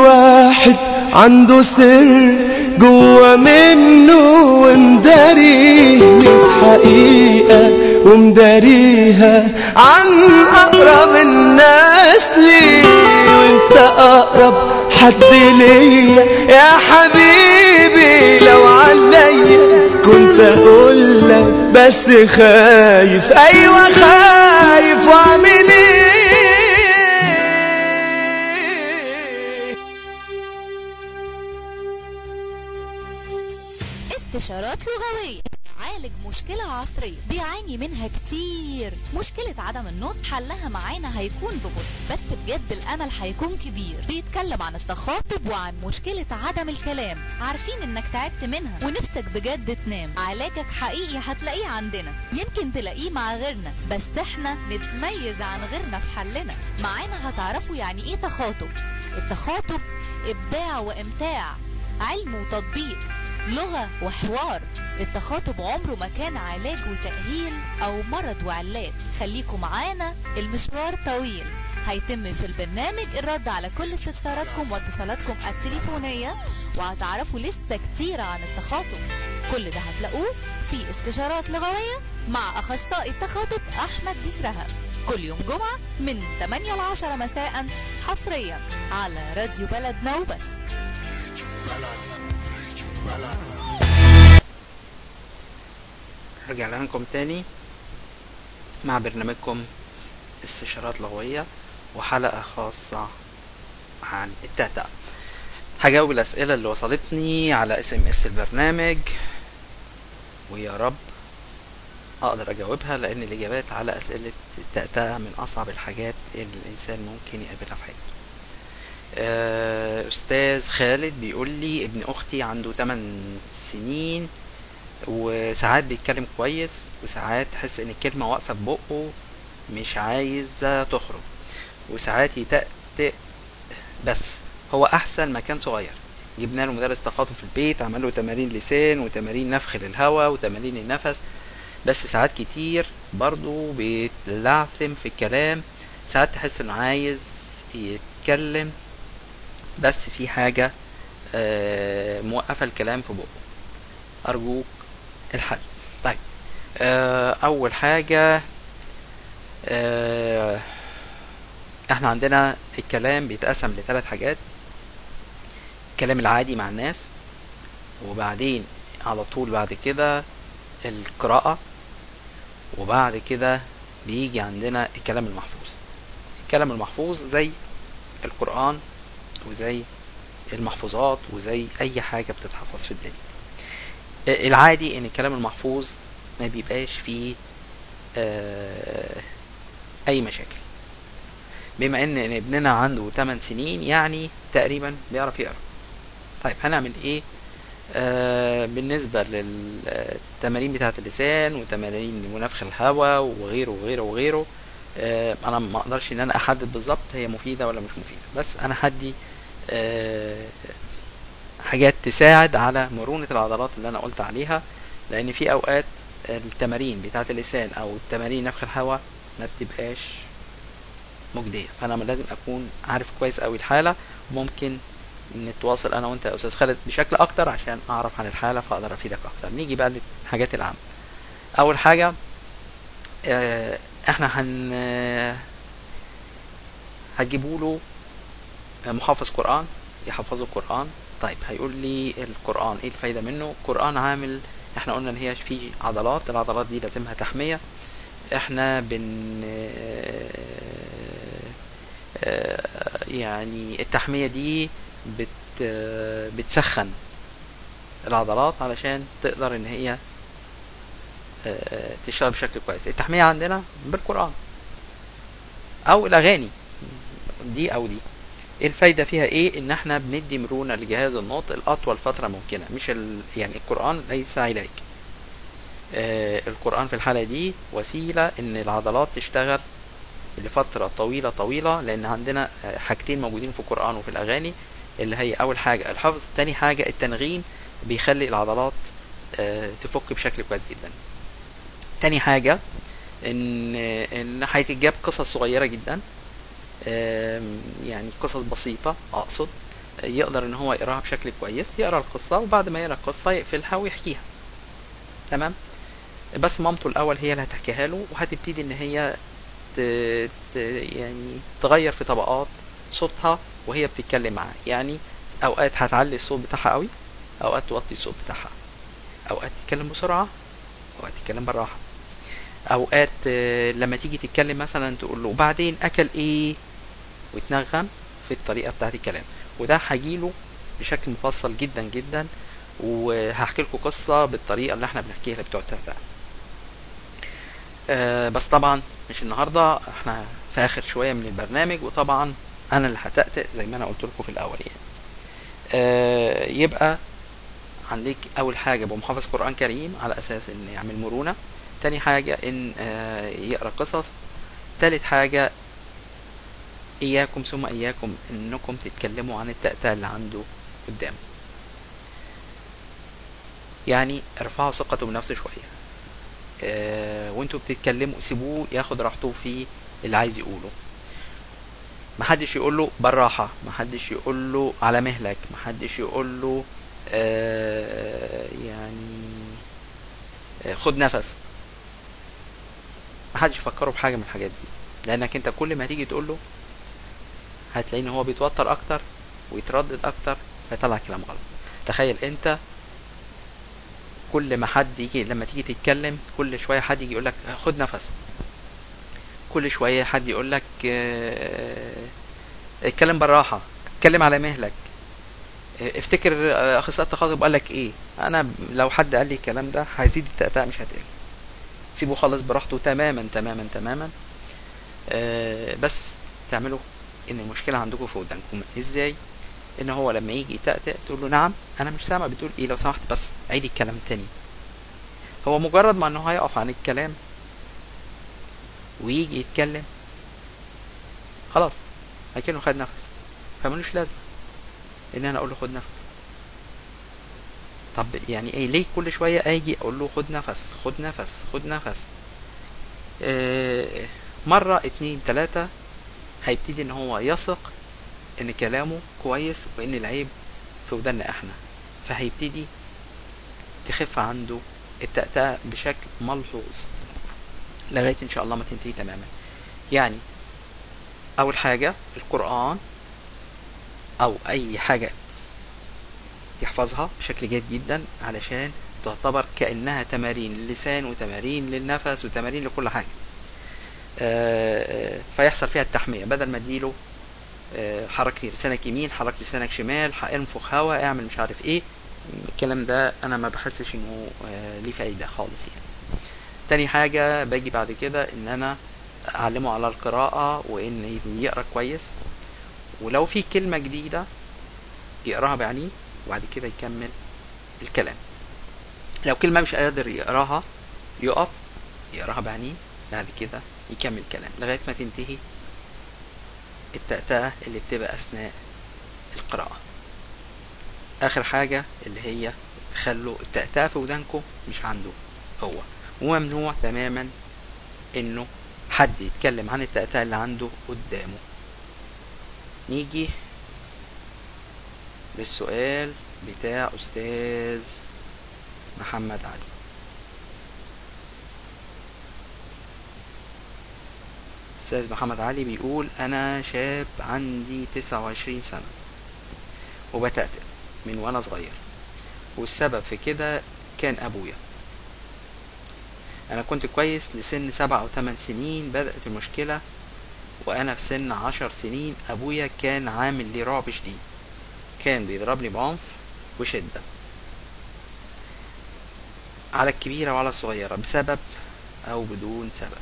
واحد عنده سر جوا منه ومداريه ميت حقيقة ومداريها عن أقرب الناس ليه وانت أقرب حد ليا يا حبيبي لو عليا كنت أقول لك بس خايف أيوة خايف وأعمل إيه استشارات لغوية عالج مشكلة عصرية بيعاني منها كتير مشكلة عدم النطق حلها معانا هيكون ببطء بس بجد الأمل هيكون كبير بيتكلم عن التخاطب وعن مشكلة عدم الكلام عارفين انك تعبت منها ونفسك بجد تنام علاجك حقيقي هتلاقيه عندنا يمكن تلاقيه مع غيرنا بس احنا نتميز عن غيرنا في حلنا معانا هتعرفوا يعني ايه تخاطب التخاطب إبداع وإمتاع علم وتطبيق لغة وحوار التخاطب عمره ما كان علاج وتأهيل أو مرض وعلاج خليكم معانا المشوار طويل هيتم في البرنامج الرد على كل استفساراتكم واتصالاتكم التليفونية وهتعرفوا لسه كتير عن التخاطب كل ده هتلاقوه في استشارات لغوية مع أخصائي التخاطب أحمد ديسرهب كل يوم جمعة من 8 ل 10 مساء حصريا على راديو بلدنا وبس رجعنا لكم تاني مع برنامجكم استشارات لغوية وحلقة خاصة عن التهتأ هجاوب الأسئلة اللي وصلتني على اس ام اس البرنامج ويا رب أقدر أجاوبها لأن الإجابات على أسئلة التأتأة من أصعب الحاجات اللي الإنسان ممكن يقابلها في حياته آه، أستاذ خالد بيقول لي ابن أختي عنده 8 سنين وساعات بيتكلم كويس وساعات تحس ان الكلمة واقفة ببقه مش عايزة تخرج وساعات يتأتئ بس هو احسن مكان صغير جبنا له مدرس تخاطب في البيت عمل له تمارين لسان وتمارين نفخ للهواء وتمارين النفس بس ساعات كتير برضو بيتلعثم في الكلام ساعات تحس انه عايز يتكلم بس في حاجة آه، موقفة الكلام في بقه أرجوك الحل طيب آه، أول حاجة آه، احنا عندنا الكلام بيتقسم لثلاث حاجات الكلام العادي مع الناس وبعدين على طول بعد كده القراءة وبعد كده بيجي عندنا الكلام المحفوظ الكلام المحفوظ زي القرآن وزي المحفوظات وزي أي حاجة بتتحفظ في الدنيا العادي ان الكلام المحفوظ ما بيبقاش فيه آه، اي مشاكل بما ان إن ابننا عنده 8 سنين يعني تقريبا بيعرف يقرا طيب هنعمل ايه آه بالنسبة للتمارين بتاعة اللسان وتمارين منفخ الهواء وغيره وغيره وغيره آه انا ما اقدرش ان انا احدد بالظبط هي مفيدة ولا مش مفيدة بس انا هدي آه حاجات تساعد على مرونة العضلات اللي انا قلت عليها لان في اوقات التمارين بتاعة اللسان او التمارين نفخ الهواء ما بتبقاش مجدية فانا لازم اكون عارف كويس قوي الحالة ممكن نتواصل انا وانت يا استاذ خالد بشكل اكتر عشان اعرف عن الحالة فاقدر افيدك اكتر نيجي بقى للحاجات العامة اول حاجة آه، احنا هن آه، هتجيبوا له محافظ قرآن يحفظه القرآن طيب هيقول لي القرآن ايه الفايدة منه القرآن عامل احنا قلنا ان هي في عضلات العضلات دي لازمها تحمية احنا بن آه، يعني التحمية دي بت بتسخن العضلات علشان تقدر ان هي آه، تشتغل بشكل كويس التحمية عندنا بالقرآن او الاغاني دي او دي الفايدة فيها ايه ان احنا بندي مرونة لجهاز النطق الاطول فترة ممكنة مش ال... يعني القرآن ليس علاج آه القرآن في الحالة دي وسيلة ان العضلات تشتغل لفترة طويلة طويلة لان عندنا آه، حاجتين موجودين في القرآن وفي الاغاني اللي هي اول حاجة الحفظ تاني حاجة التنغيم بيخلي العضلات آه تفك بشكل كويس جدا تاني حاجة ان ان هيتجاب قصص صغيرة جدا آم، يعني قصص بسيطة اقصد يقدر ان هو يقراها بشكل كويس يقرا القصة وبعد ما يقرا القصة يقفلها ويحكيها تمام بس مامته الاول هي اللي هتحكيها له وهتبتدي ان هي ت... ت... يعني تغير في طبقات صوتها وهي بتتكلم معاه يعني اوقات هتعلي الصوت بتاعها قوي اوقات توطي الصوت بتاعها اوقات تتكلم بسرعة اوقات تتكلم بالراحة اوقات آه، لما تيجي تتكلم مثلا تقول له وبعدين اكل ايه وتنغم في الطريقة بتاعت الكلام وده هجيله بشكل مفصل جدا جدا وهحكي لكم قصة بالطريقة اللي احنا بنحكيها بتوع التربية آه بس طبعا مش النهاردة احنا في اخر شوية من البرنامج وطبعا انا اللي هتأتأ زي ما انا قلت لكم في الاول يعني آه يبقى عندك اول حاجة يبقى محافظ قرآن كريم على اساس ان يعمل مرونة تاني حاجة ان آه يقرأ قصص تالت حاجة اياكم ثم اياكم انكم تتكلموا عن التأتأة اللي عنده قدام يعني ارفعوا ثقته بنفسه شوية آه وانتوا بتتكلموا سيبوه ياخد راحته في اللي عايز يقوله محدش يقول له بالراحة محدش يقول له على مهلك محدش يقول له آه يعني آه خد نفس محدش يفكره بحاجة من الحاجات دي لانك انت كل ما تيجي تقول له هتلاقي ان هو بيتوتر اكتر ويتردد اكتر فيطلع كلام غلط تخيل انت كل ما حد يجي لما تيجي تتكلم كل شوية حد يجي يقولك خد نفس كل شوية حد يقولك آه، اتكلم بالراحة اتكلم على مهلك آه، افتكر آه، اخصائي التخاطب قال لك ايه انا لو حد قال لي الكلام ده هيزيد التأتأة مش هتقل سيبه خالص براحته تماما تماما تماما آه، بس تعملوا ان المشكلة عندكم في ودانكم ازاي ان هو لما يجي يتأتأ تقول له نعم انا مش سامع بتقول ايه لو سمحت بس عيد الكلام تاني هو مجرد ما انه هيقف عن الكلام ويجي يتكلم خلاص اكنه خد نفس فملوش لازمة ان انا اقول له خد نفس طب يعني ايه ليه كل شوية اجي اقول له خد نفس خد نفس خد نفس آه مرة اتنين تلاتة هيبتدي ان هو يثق ان كلامه كويس وان العيب في ودنا احنا فهيبتدي تخف عنده التأتأة بشكل ملحوظ لغاية ان شاء الله ما تنتهي تماما يعني اول حاجة القرآن او اي حاجة يحفظها بشكل جيد جدا علشان تعتبر كأنها تمارين للسان وتمارين للنفس وتمارين لكل حاجة آه، فيحصل فيها التحمية بدل ما اديله آه، حرك لسانك يمين حرك لسانك شمال ح- انفخ هوا اعمل مش عارف ايه الكلام ده انا ما بحسش انه آه، ليه فايدة خالص يعني تاني حاجة باجي بعد كده ان انا اعلمه على القراءة وان يقرا كويس ولو في كلمة جديدة يقراها بعينيه وبعد كده يكمل الكلام لو كلمة مش قادر يقراها يقف يقراها بعينيه بعد كده يكمل كلام لغاية ما تنتهي التأتأة اللي بتبقى أثناء القراءة آخر حاجة اللي هي تخلوا التأتأة في ودانكم مش عنده هو وممنوع تماما انه حد يتكلم عن التأتأة اللي عنده قدامه نيجي للسؤال بتاع أستاذ محمد علي أستاذ محمد علي بيقول أنا شاب عندي تسعة وعشرين سنة وبتأتأ من وأنا صغير والسبب في كده كان أبويا أنا كنت كويس لسن سبع أو تمن سنين بدأت المشكلة وأنا في سن عشر سنين أبويا كان عامل لي رعب شديد كان بيضربني بعنف وشدة على الكبيرة وعلى الصغيرة بسبب أو بدون سبب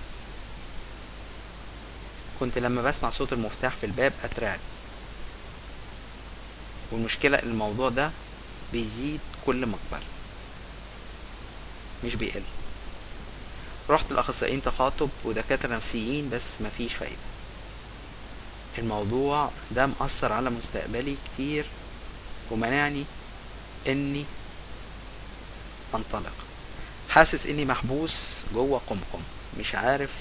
كنت لما بسمع صوت المفتاح في الباب أترعب والمشكلة الموضوع ده بيزيد كل ما أكبر مش بيقل رحت لأخصائيين تخاطب ودكاترة نفسيين بس مفيش فايدة الموضوع ده مأثر على مستقبلي كتير ومنعني اني انطلق حاسس اني محبوس جوه قمقم مش عارف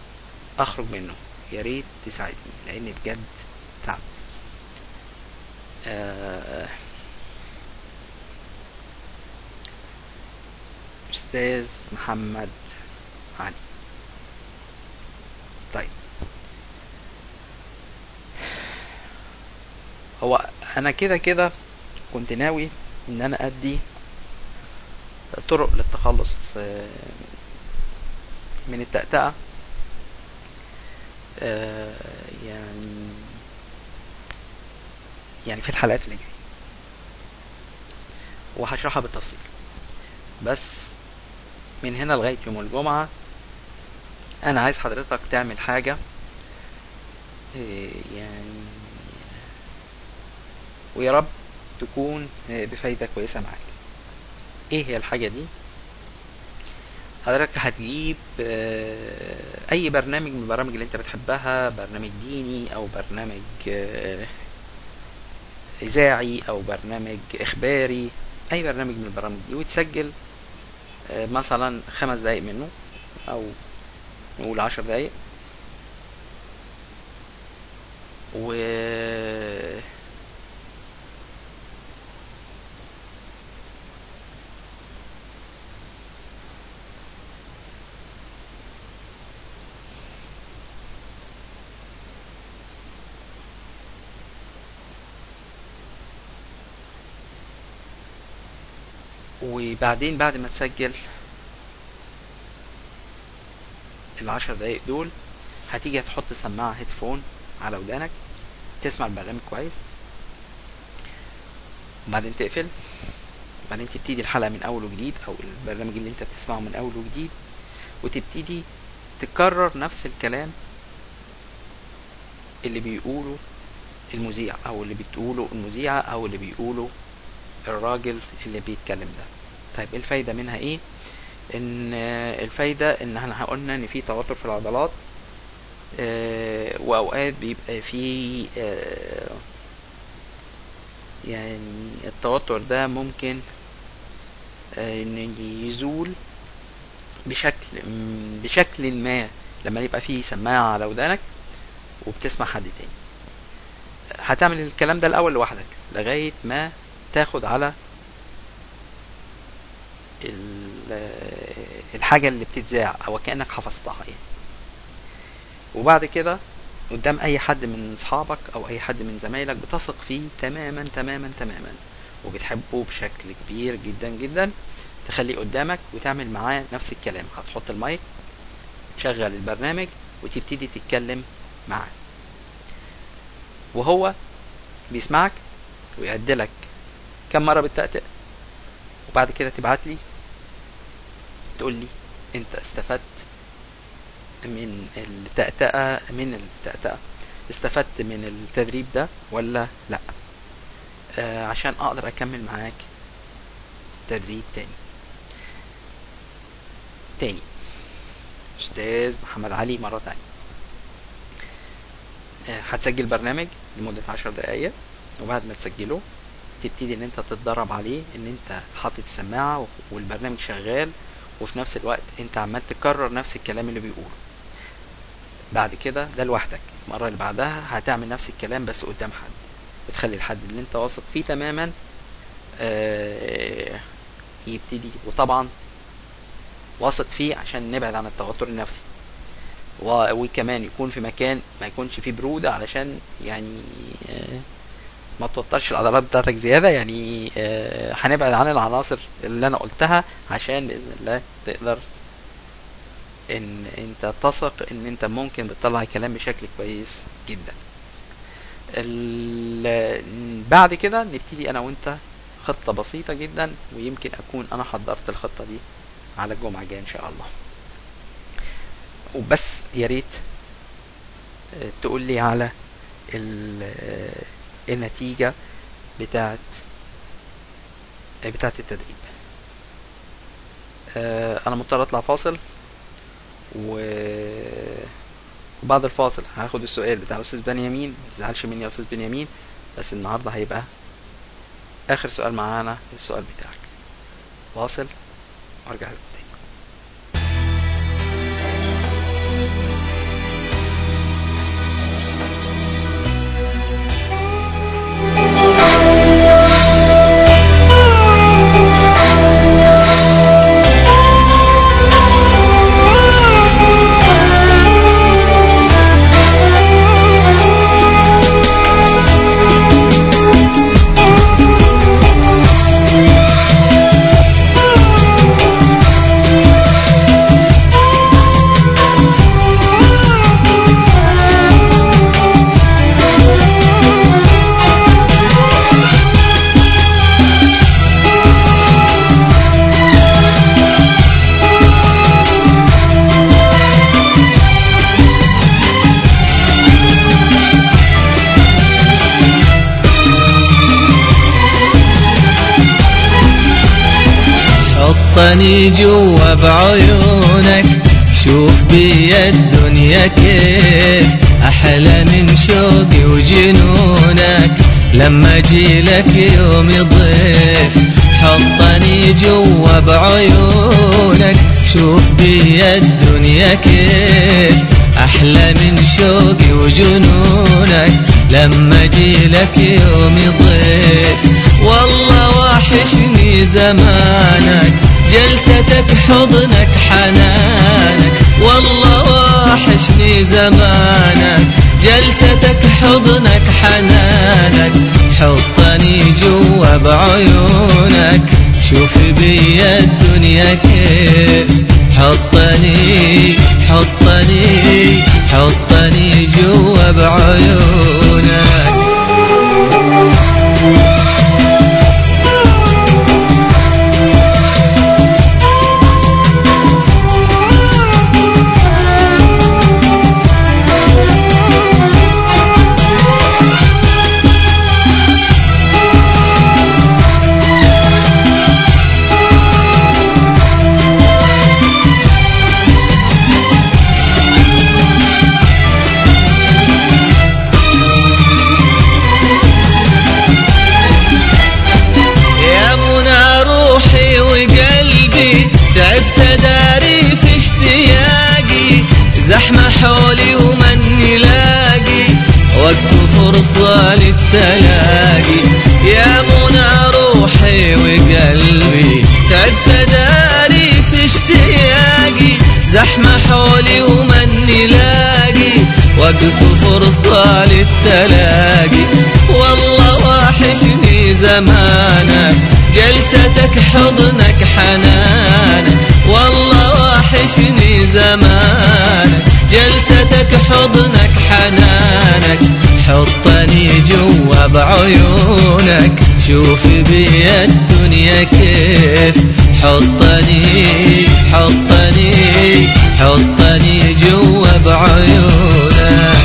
اخرج منه يا ريت تساعدني لان بجد تعب آه، أستاذ محمد علي طيب هو أنا كده كده كنت ناوي إن أنا أدي طرق للتخلص آه، من التأتأة آه، يعني يعني في الحلقات اللي جايه وهشرحها بالتفصيل بس من هنا لغاية يوم الجمعة أنا عايز حضرتك تعمل حاجة إيه، يعني ويا رب تكون إيه، بفايدة كويسة معاك ايه هي الحاجة دي حضرتك هتجيب آه، اي برنامج من البرامج اللي انت بتحبها برنامج ديني او برنامج آه، اذاعي او برنامج اخباري اي برنامج من البرامج دي وتسجل آه، مثلا خمس دقايق منه او نقول عشر دقايق و وبعدين بعد ما تسجل العشر دقايق دول هتيجي هتحط سماعة هيدفون على ودانك تسمع البرنامج كويس وبعدين تقفل وبعدين تبتدي الحلقة من أول وجديد أو البرنامج اللي أنت بتسمعه من أول وجديد وتبتدي تكرر نفس الكلام اللي بيقوله المذيع أو اللي بتقوله المذيعة أو اللي بيقوله الراجل اللي بيتكلم ده طيب إيه الفايدة منها ايه ان آه، الفايدة ان احنا قلنا ان في توتر في العضلات آه، واوقات بيبقى في آه، يعني التوتر ده ممكن آه، ان يزول بشكل م- بشكل ما لما يبقى فيه سماعة على ودانك وبتسمع حد تاني هتعمل الكلام ده الاول لوحدك لغاية ما تاخد على ال- الحاجة اللي بتتذاع او كأنك حفظتها يعني وبعد كده قدام اي حد من اصحابك او اي حد من زمايلك بتثق فيه تماما تماما تماما وبتحبه بشكل كبير جدا جدا تخليه قدامك وتعمل معاه نفس الكلام هتحط المايك تشغل البرنامج وتبتدي تتكلم معاه وهو بيسمعك ويعدلك كم مرة بتتأتأ وبعد كده تبعت لي تقول لي انت استفدت من التأتأة من التأتأة استفدت من التدريب ده ولا لا آه عشان اقدر اكمل معاك تدريب تاني تاني استاذ محمد علي مرة تانية آه هتسجل برنامج لمدة عشر دقايق وبعد ما تسجله تبتدي ان انت تتدرب عليه ان انت حاطط السماعة والبرنامج شغال وفي نفس الوقت انت عمال تكرر نفس الكلام اللي بيقوله بعد كده ده لوحدك المرة اللي بعدها هتعمل نفس الكلام بس قدام حد وتخلي الحد اللي انت واثق فيه تماما آه، يبتدي وطبعا واثق فيه عشان نبعد عن التوتر النفسي و- وكمان يكون في مكان ما يكونش فيه برودة علشان يعني آه، ما توترش العضلات بتاعتك زيادة يعني آه، هنبعد عن العناصر اللي انا قلتها عشان باذن الله تقدر ان انت تثق ان انت ممكن بتطلع الكلام بشكل كويس جدا ال- بعد كده نبتدي انا وانت خطة بسيطة جدا ويمكن اكون انا حضرت الخطة دي على الجمعة الجاية ان شاء الله وبس يا ريت آه، تقول لي على ال- آه، النتيجة بتاعت آه، بتاعت التدريب آه، انا مضطر اطلع فاصل و وبعد الفاصل هاخد السؤال بتاع استاذ بنيامين ما تزعلش مني يا استاذ بنيامين بس النهارده هيبقى اخر سؤال معانا السؤال بتاعك فاصل وارجع لكم تاني حطني جوا بعيونك شوف بي الدنيا كيف أحلى من شوقي وجنونك لما اجي لك يوم ضيف حطني جوا بعيونك شوف بي الدنيا كيف أحلى من شوقي وجنونك لما اجي لك يوم ضيف والله واحشني زمانك جلستك حضنك حنانك والله واحشني زمانك جلستك حضنك حنانك حطني جوا بعيونك شوف بي الدنيا كيف حطني حطني حطني جوا بعيونك يا منى روحي وقلبي تعبت داري في اشتياقي زحمة حولي ومن لاقي وقت فرصة للتلاقي يا منى روحي وقلبي تعبت داري في اشتياقي زحمة حولي ومن لاقي وقت فرصة للتلاقي والله واحشني زمانك جلستك حضنك حنانك والله واحشني زمانك جلستك حضنك حنانك حطني جوا بعيونك شوف بي الدنيا كيف حطني حطني حطني جوا بعيونك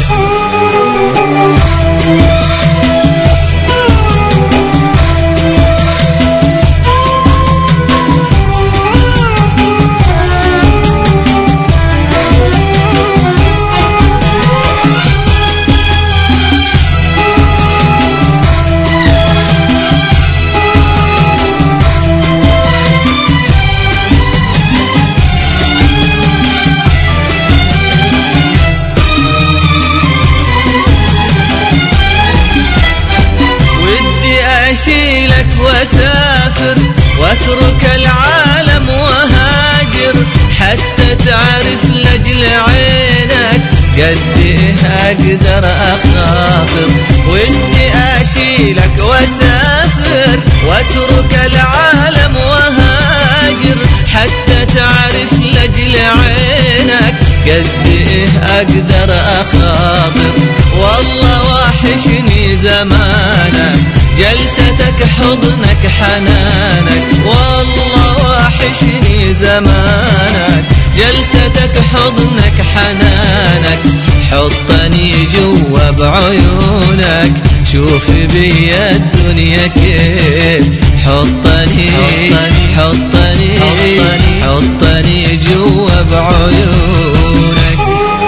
ودي أشيلك وأسافر وأترك العالم وهاجر حتى تعرف لأجل عينك قد إيه أقدر أخاطر ودي أشيلك وأسافر وأترك العالم وهاجر حتى تعرف لأجل عينك قد إيه أقدر أخاطر والله واحشني زمانك جلستك حضنك حنانك والله واحشني زمانك جلستك حضنك حنانك حطني جوا بعيونك شوف بي الدنيا كيف حطني حطني حطني حطني جوا بعيونك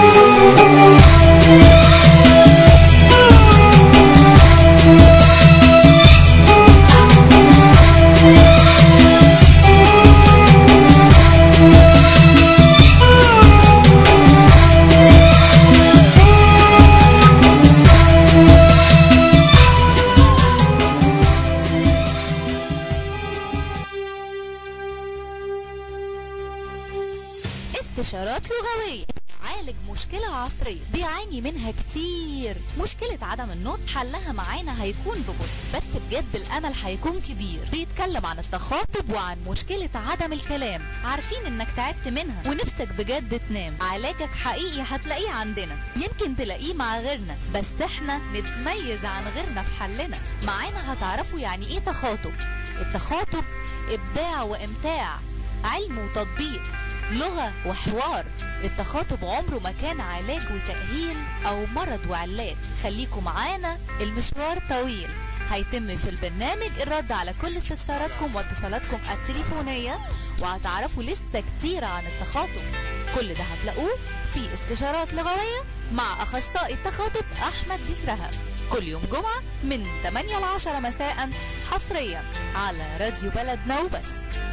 استشارات لغوية عالج مشكلة عصرية بيعاني منها كتير مشكلة عدم النطق حلها معانا هيكون ببطء بس بجد الأمل هيكون كبير بيتكلم عن التخاطب وعن مشكلة عدم الكلام عارفين انك تعبت منها ونفسك بجد تنام علاجك حقيقي هتلاقيه عندنا يمكن تلاقيه مع غيرنا بس احنا نتميز عن غيرنا في حلنا معانا هتعرفوا يعني ايه تخاطب التخاطب إبداع وإمتاع علم وتطبيق لغة وحوار التخاطب عمره ما كان علاج وتأهيل أو مرض وعلاج خليكم معانا المشوار طويل هيتم في البرنامج الرد على كل استفساراتكم واتصالاتكم التليفونية وهتعرفوا لسه كتير عن التخاطب كل ده هتلاقوه في استشارات لغوية مع أخصائي التخاطب أحمد جسرها كل يوم جمعة من 8 ل 10 مساء حصريا على راديو بلدنا وبس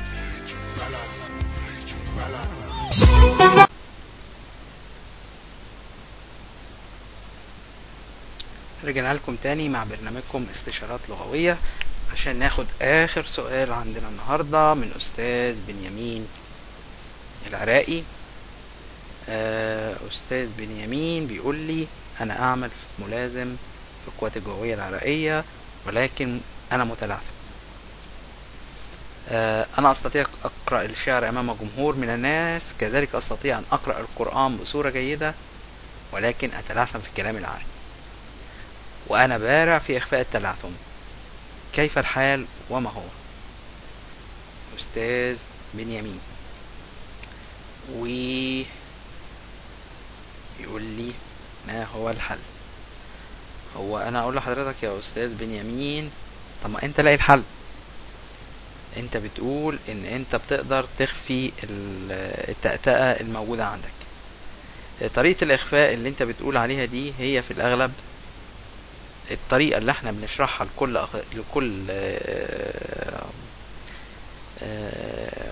رجعنا لكم تاني مع برنامجكم استشارات لغوية عشان ناخد آخر سؤال عندنا النهاردة من أستاذ بنيامين العراقي آه، أستاذ بنيامين بيقول لي أنا أعمل في ملازم في القوات الجوية العراقية ولكن أنا متلعثم آه، أنا أستطيع أقرأ الشعر أمام جمهور من الناس كذلك أستطيع أن أقرأ القرآن بصورة جيدة ولكن أتلعثم في الكلام العادي وأنا بارع في إخفاء التلعثم كيف الحال وما هو أستاذ بنيامين و يقول لي ما هو الحل هو انا اقول لحضرتك يا استاذ بنيامين طب ما انت لاقي الحل انت بتقول ان انت بتقدر تخفي ال- التأتأة الموجودة عندك طريقة الاخفاء اللي انت بتقول عليها دي هي في الاغلب الطريقة اللي احنا بنشرحها لكل أخ... لكل آه، آه،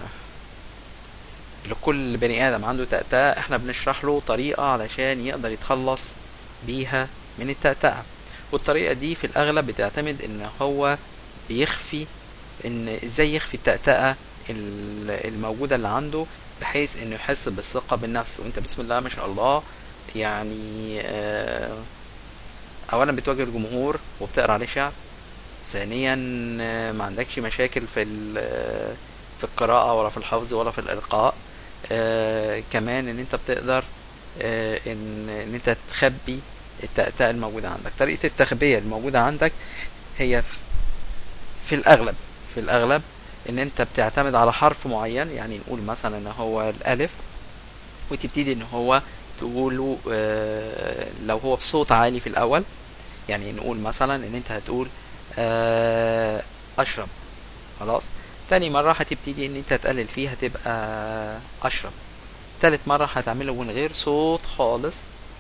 لكل بني ادم عنده تأتأة احنا بنشرح له طريقة علشان يقدر يتخلص بيها من التأتأة والطريقة دي في الاغلب بتعتمد ان هو بيخفي ان ازاي يخفي التأتأة ال- الموجودة اللي عنده بحيث انه يحس بالثقة بالنفس وانت بسم الله ما شاء الله يعني آه، اولا بتواجه الجمهور وبتقرا عليه شعر ثانيا آه، ما عندكش مشاكل في ال- في القراءة ولا في الحفظ ولا في الإلقاء آه كمان ان انت بتقدر آه ان ان انت تخبي التأتأة الموجودة عندك طريقة التخبية الموجودة عندك هي في- في الأغلب في الأغلب ان انت بتعتمد على حرف معين يعني نقول مثلا ان هو الألف وتبتدي ان هو تقوله آه لو هو بصوت عالي في الأول يعني نقول مثلا ان انت هتقول آه أشرب خلاص تاني مرة هتبتدي ان انت تقلل فيه هتبقى اشرب تالت مرة هتعمله من غير صوت خالص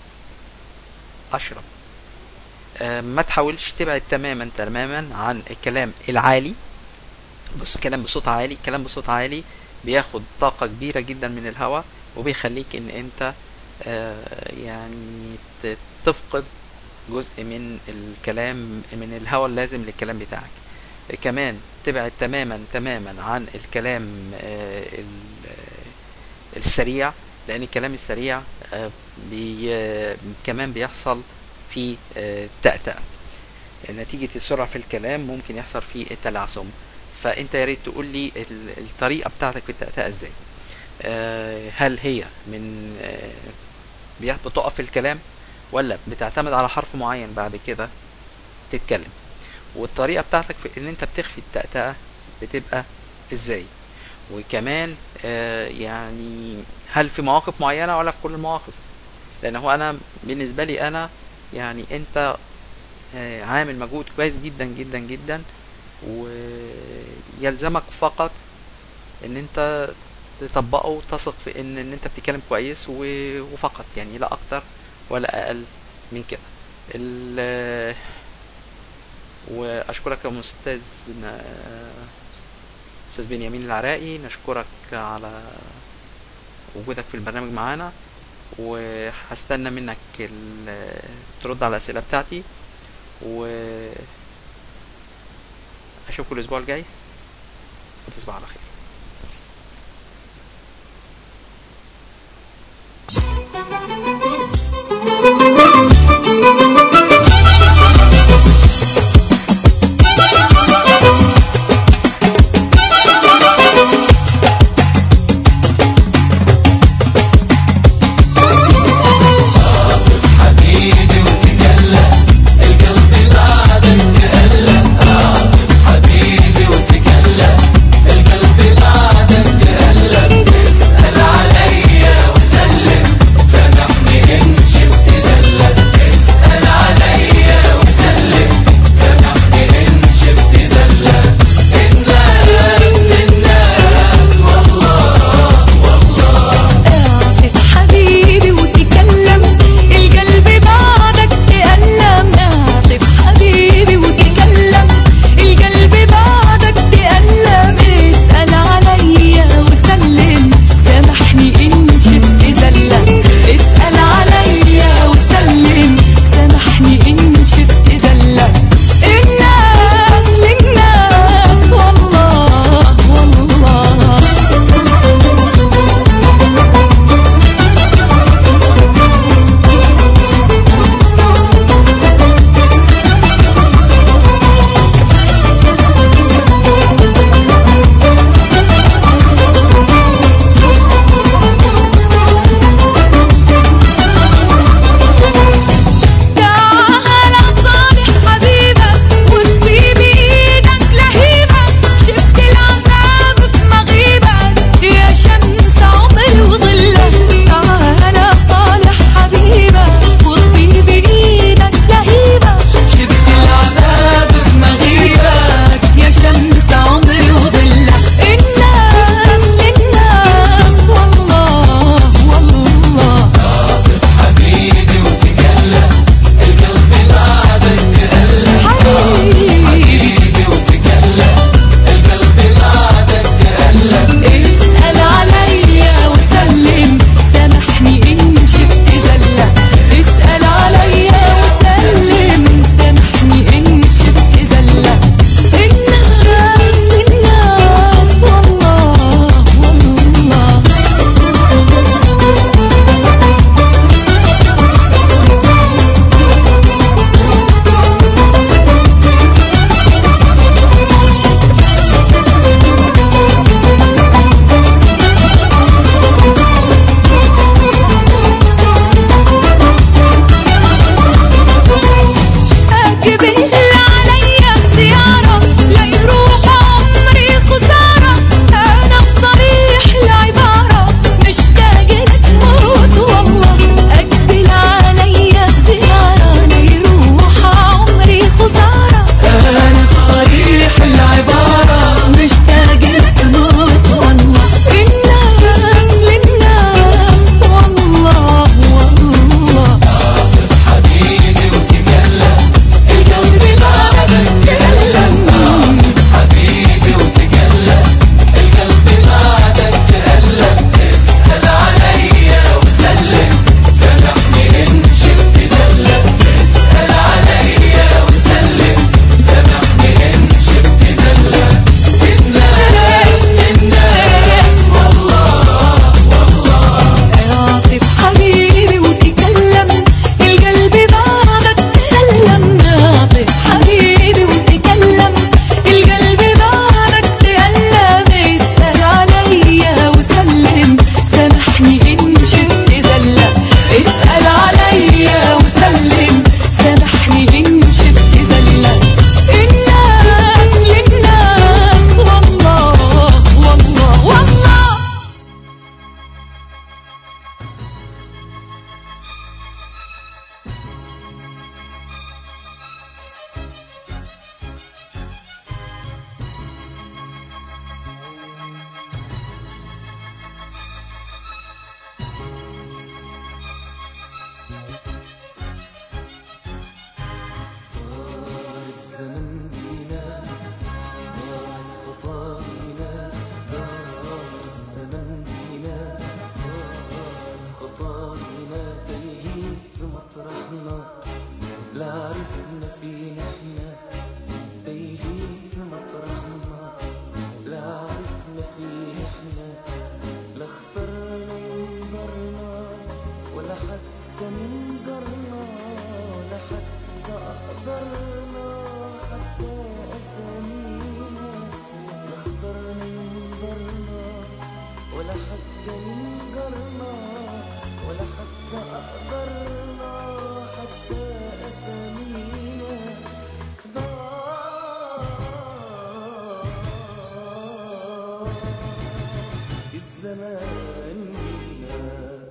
اشرب آه، ما تحاولش تبعد تماما تماما عن الكلام العالي بس كلام بصوت عالي الكلام بصوت عالي بياخد طاقة كبيرة جدا من الهواء وبيخليك ان انت آه، يعني ت- تفقد جزء من الكلام من الهواء اللازم للكلام بتاعك كمان تبعد تماما تماما عن الكلام آه، ال- آه، السريع لان الكلام السريع آه، بي آه، كمان بيحصل فيه آه، تأتأة نتيجة السرعة في الكلام ممكن يحصل فيه التلعثم فانت يا ريت تقول لي ال- الطريقة بتاعتك في التأتأة ازاي آه، هل هي من آه، بي- بتقف في الكلام ولا بتعتمد على حرف معين بعد كده تتكلم والطريقة بتاعتك في ان انت بتخفي التأتأة بتبقى ازاي وكمان آه يعني هل في مواقف معينة ولا في كل المواقف لان هو انا بالنسبة لي انا يعني انت آه عامل مجهود كويس جدا جدا جدا ويلزمك فقط ان انت تطبقه وتثق في ان ان انت بتتكلم كويس و- وفقط يعني لا اكتر ولا اقل من كده ال- واشكرك يا استاذ استاذ بنيامين العراقي نشكرك على وجودك في البرنامج معانا وهستنى منك ال- ترد على الاسئله بتاعتي و اشوفكم الاسبوع الجاي وتصبحوا على خير حبيبي وتكلم القلب الزمان بينا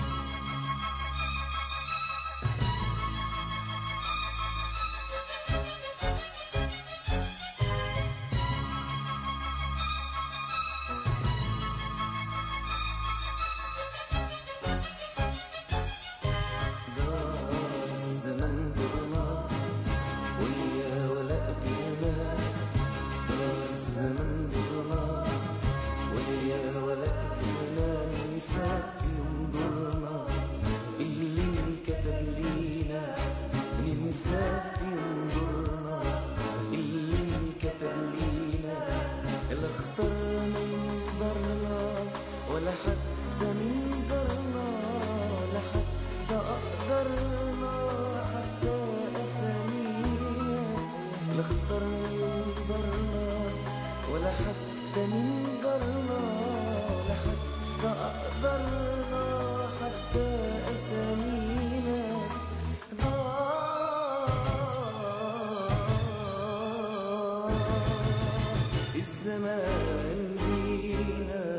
دار الزمن ضلمة ويا ولا قدرنا دار الزمن ضلمة ويا ولا قدرنا ننسى في يوم ضلنا اللي انكتب لينا ننسى في يوم ضلنا اللي انكتب لينا اللي اخترنا ينظرنا ولا حتى من درنا لا حتى أقدرنا حتى أسامينا لا اخترنا ينظرنا ولا حتى من درنا لا حتى أقدرنا حتى أسامينا ضاع الزمان بينا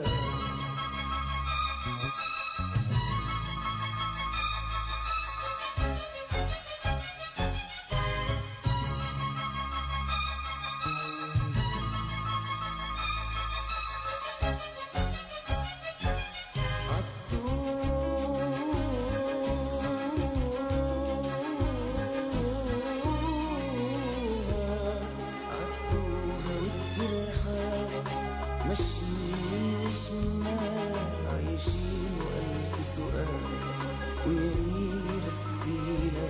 عدوها والجرحى ماشيين شمال عايشين وألف سؤال ويمين رسينا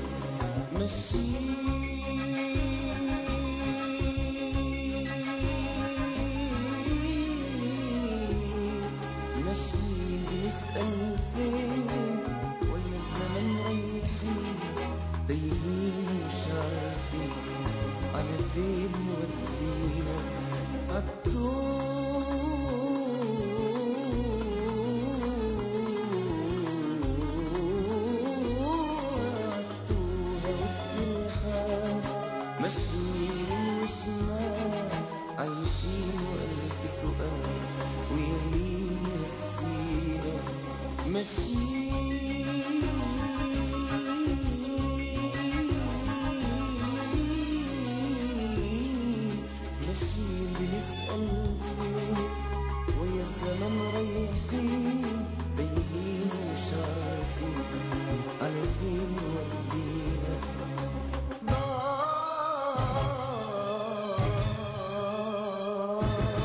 ماشيين ماشيين بنسأل فين ويا الزمن رايحين تايهين مش عارفين على فين ودينا عالتوه والترحال ماشيين وشمال عايشين وألف سؤال ويمين رسينا ماشيين ماشيين بنسأل فين ويا الزمن رايحين باينين ومش عارفين على فين ودينا ضاع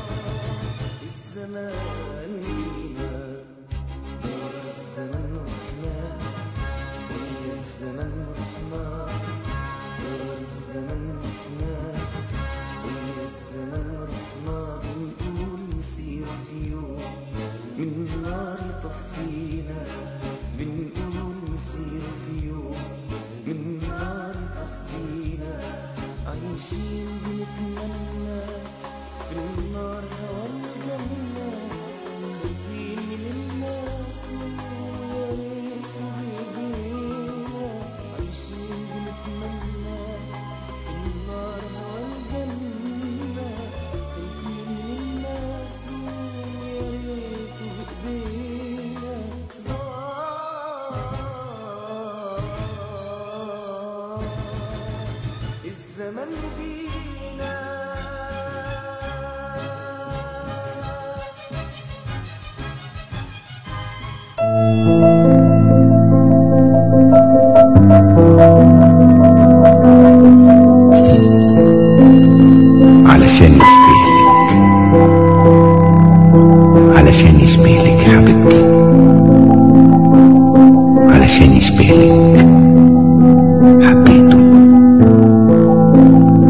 الزمان بينا دور الزمن رحنا ويا الزمن رحنا دور الزمن رحنا ويا الزمن رحنا بنقول نسير في يوم من نار يطفينا بنقول نسير في يوم من نار يطفينا عايشين بنتمنى في النار هوا الجنة خايفين من الناس ويا ريت بيدينا عايشين بنتمنى في النار هوا الجنة خايفين من الناس ويا ريت بإيدينا ضاع الزمن بي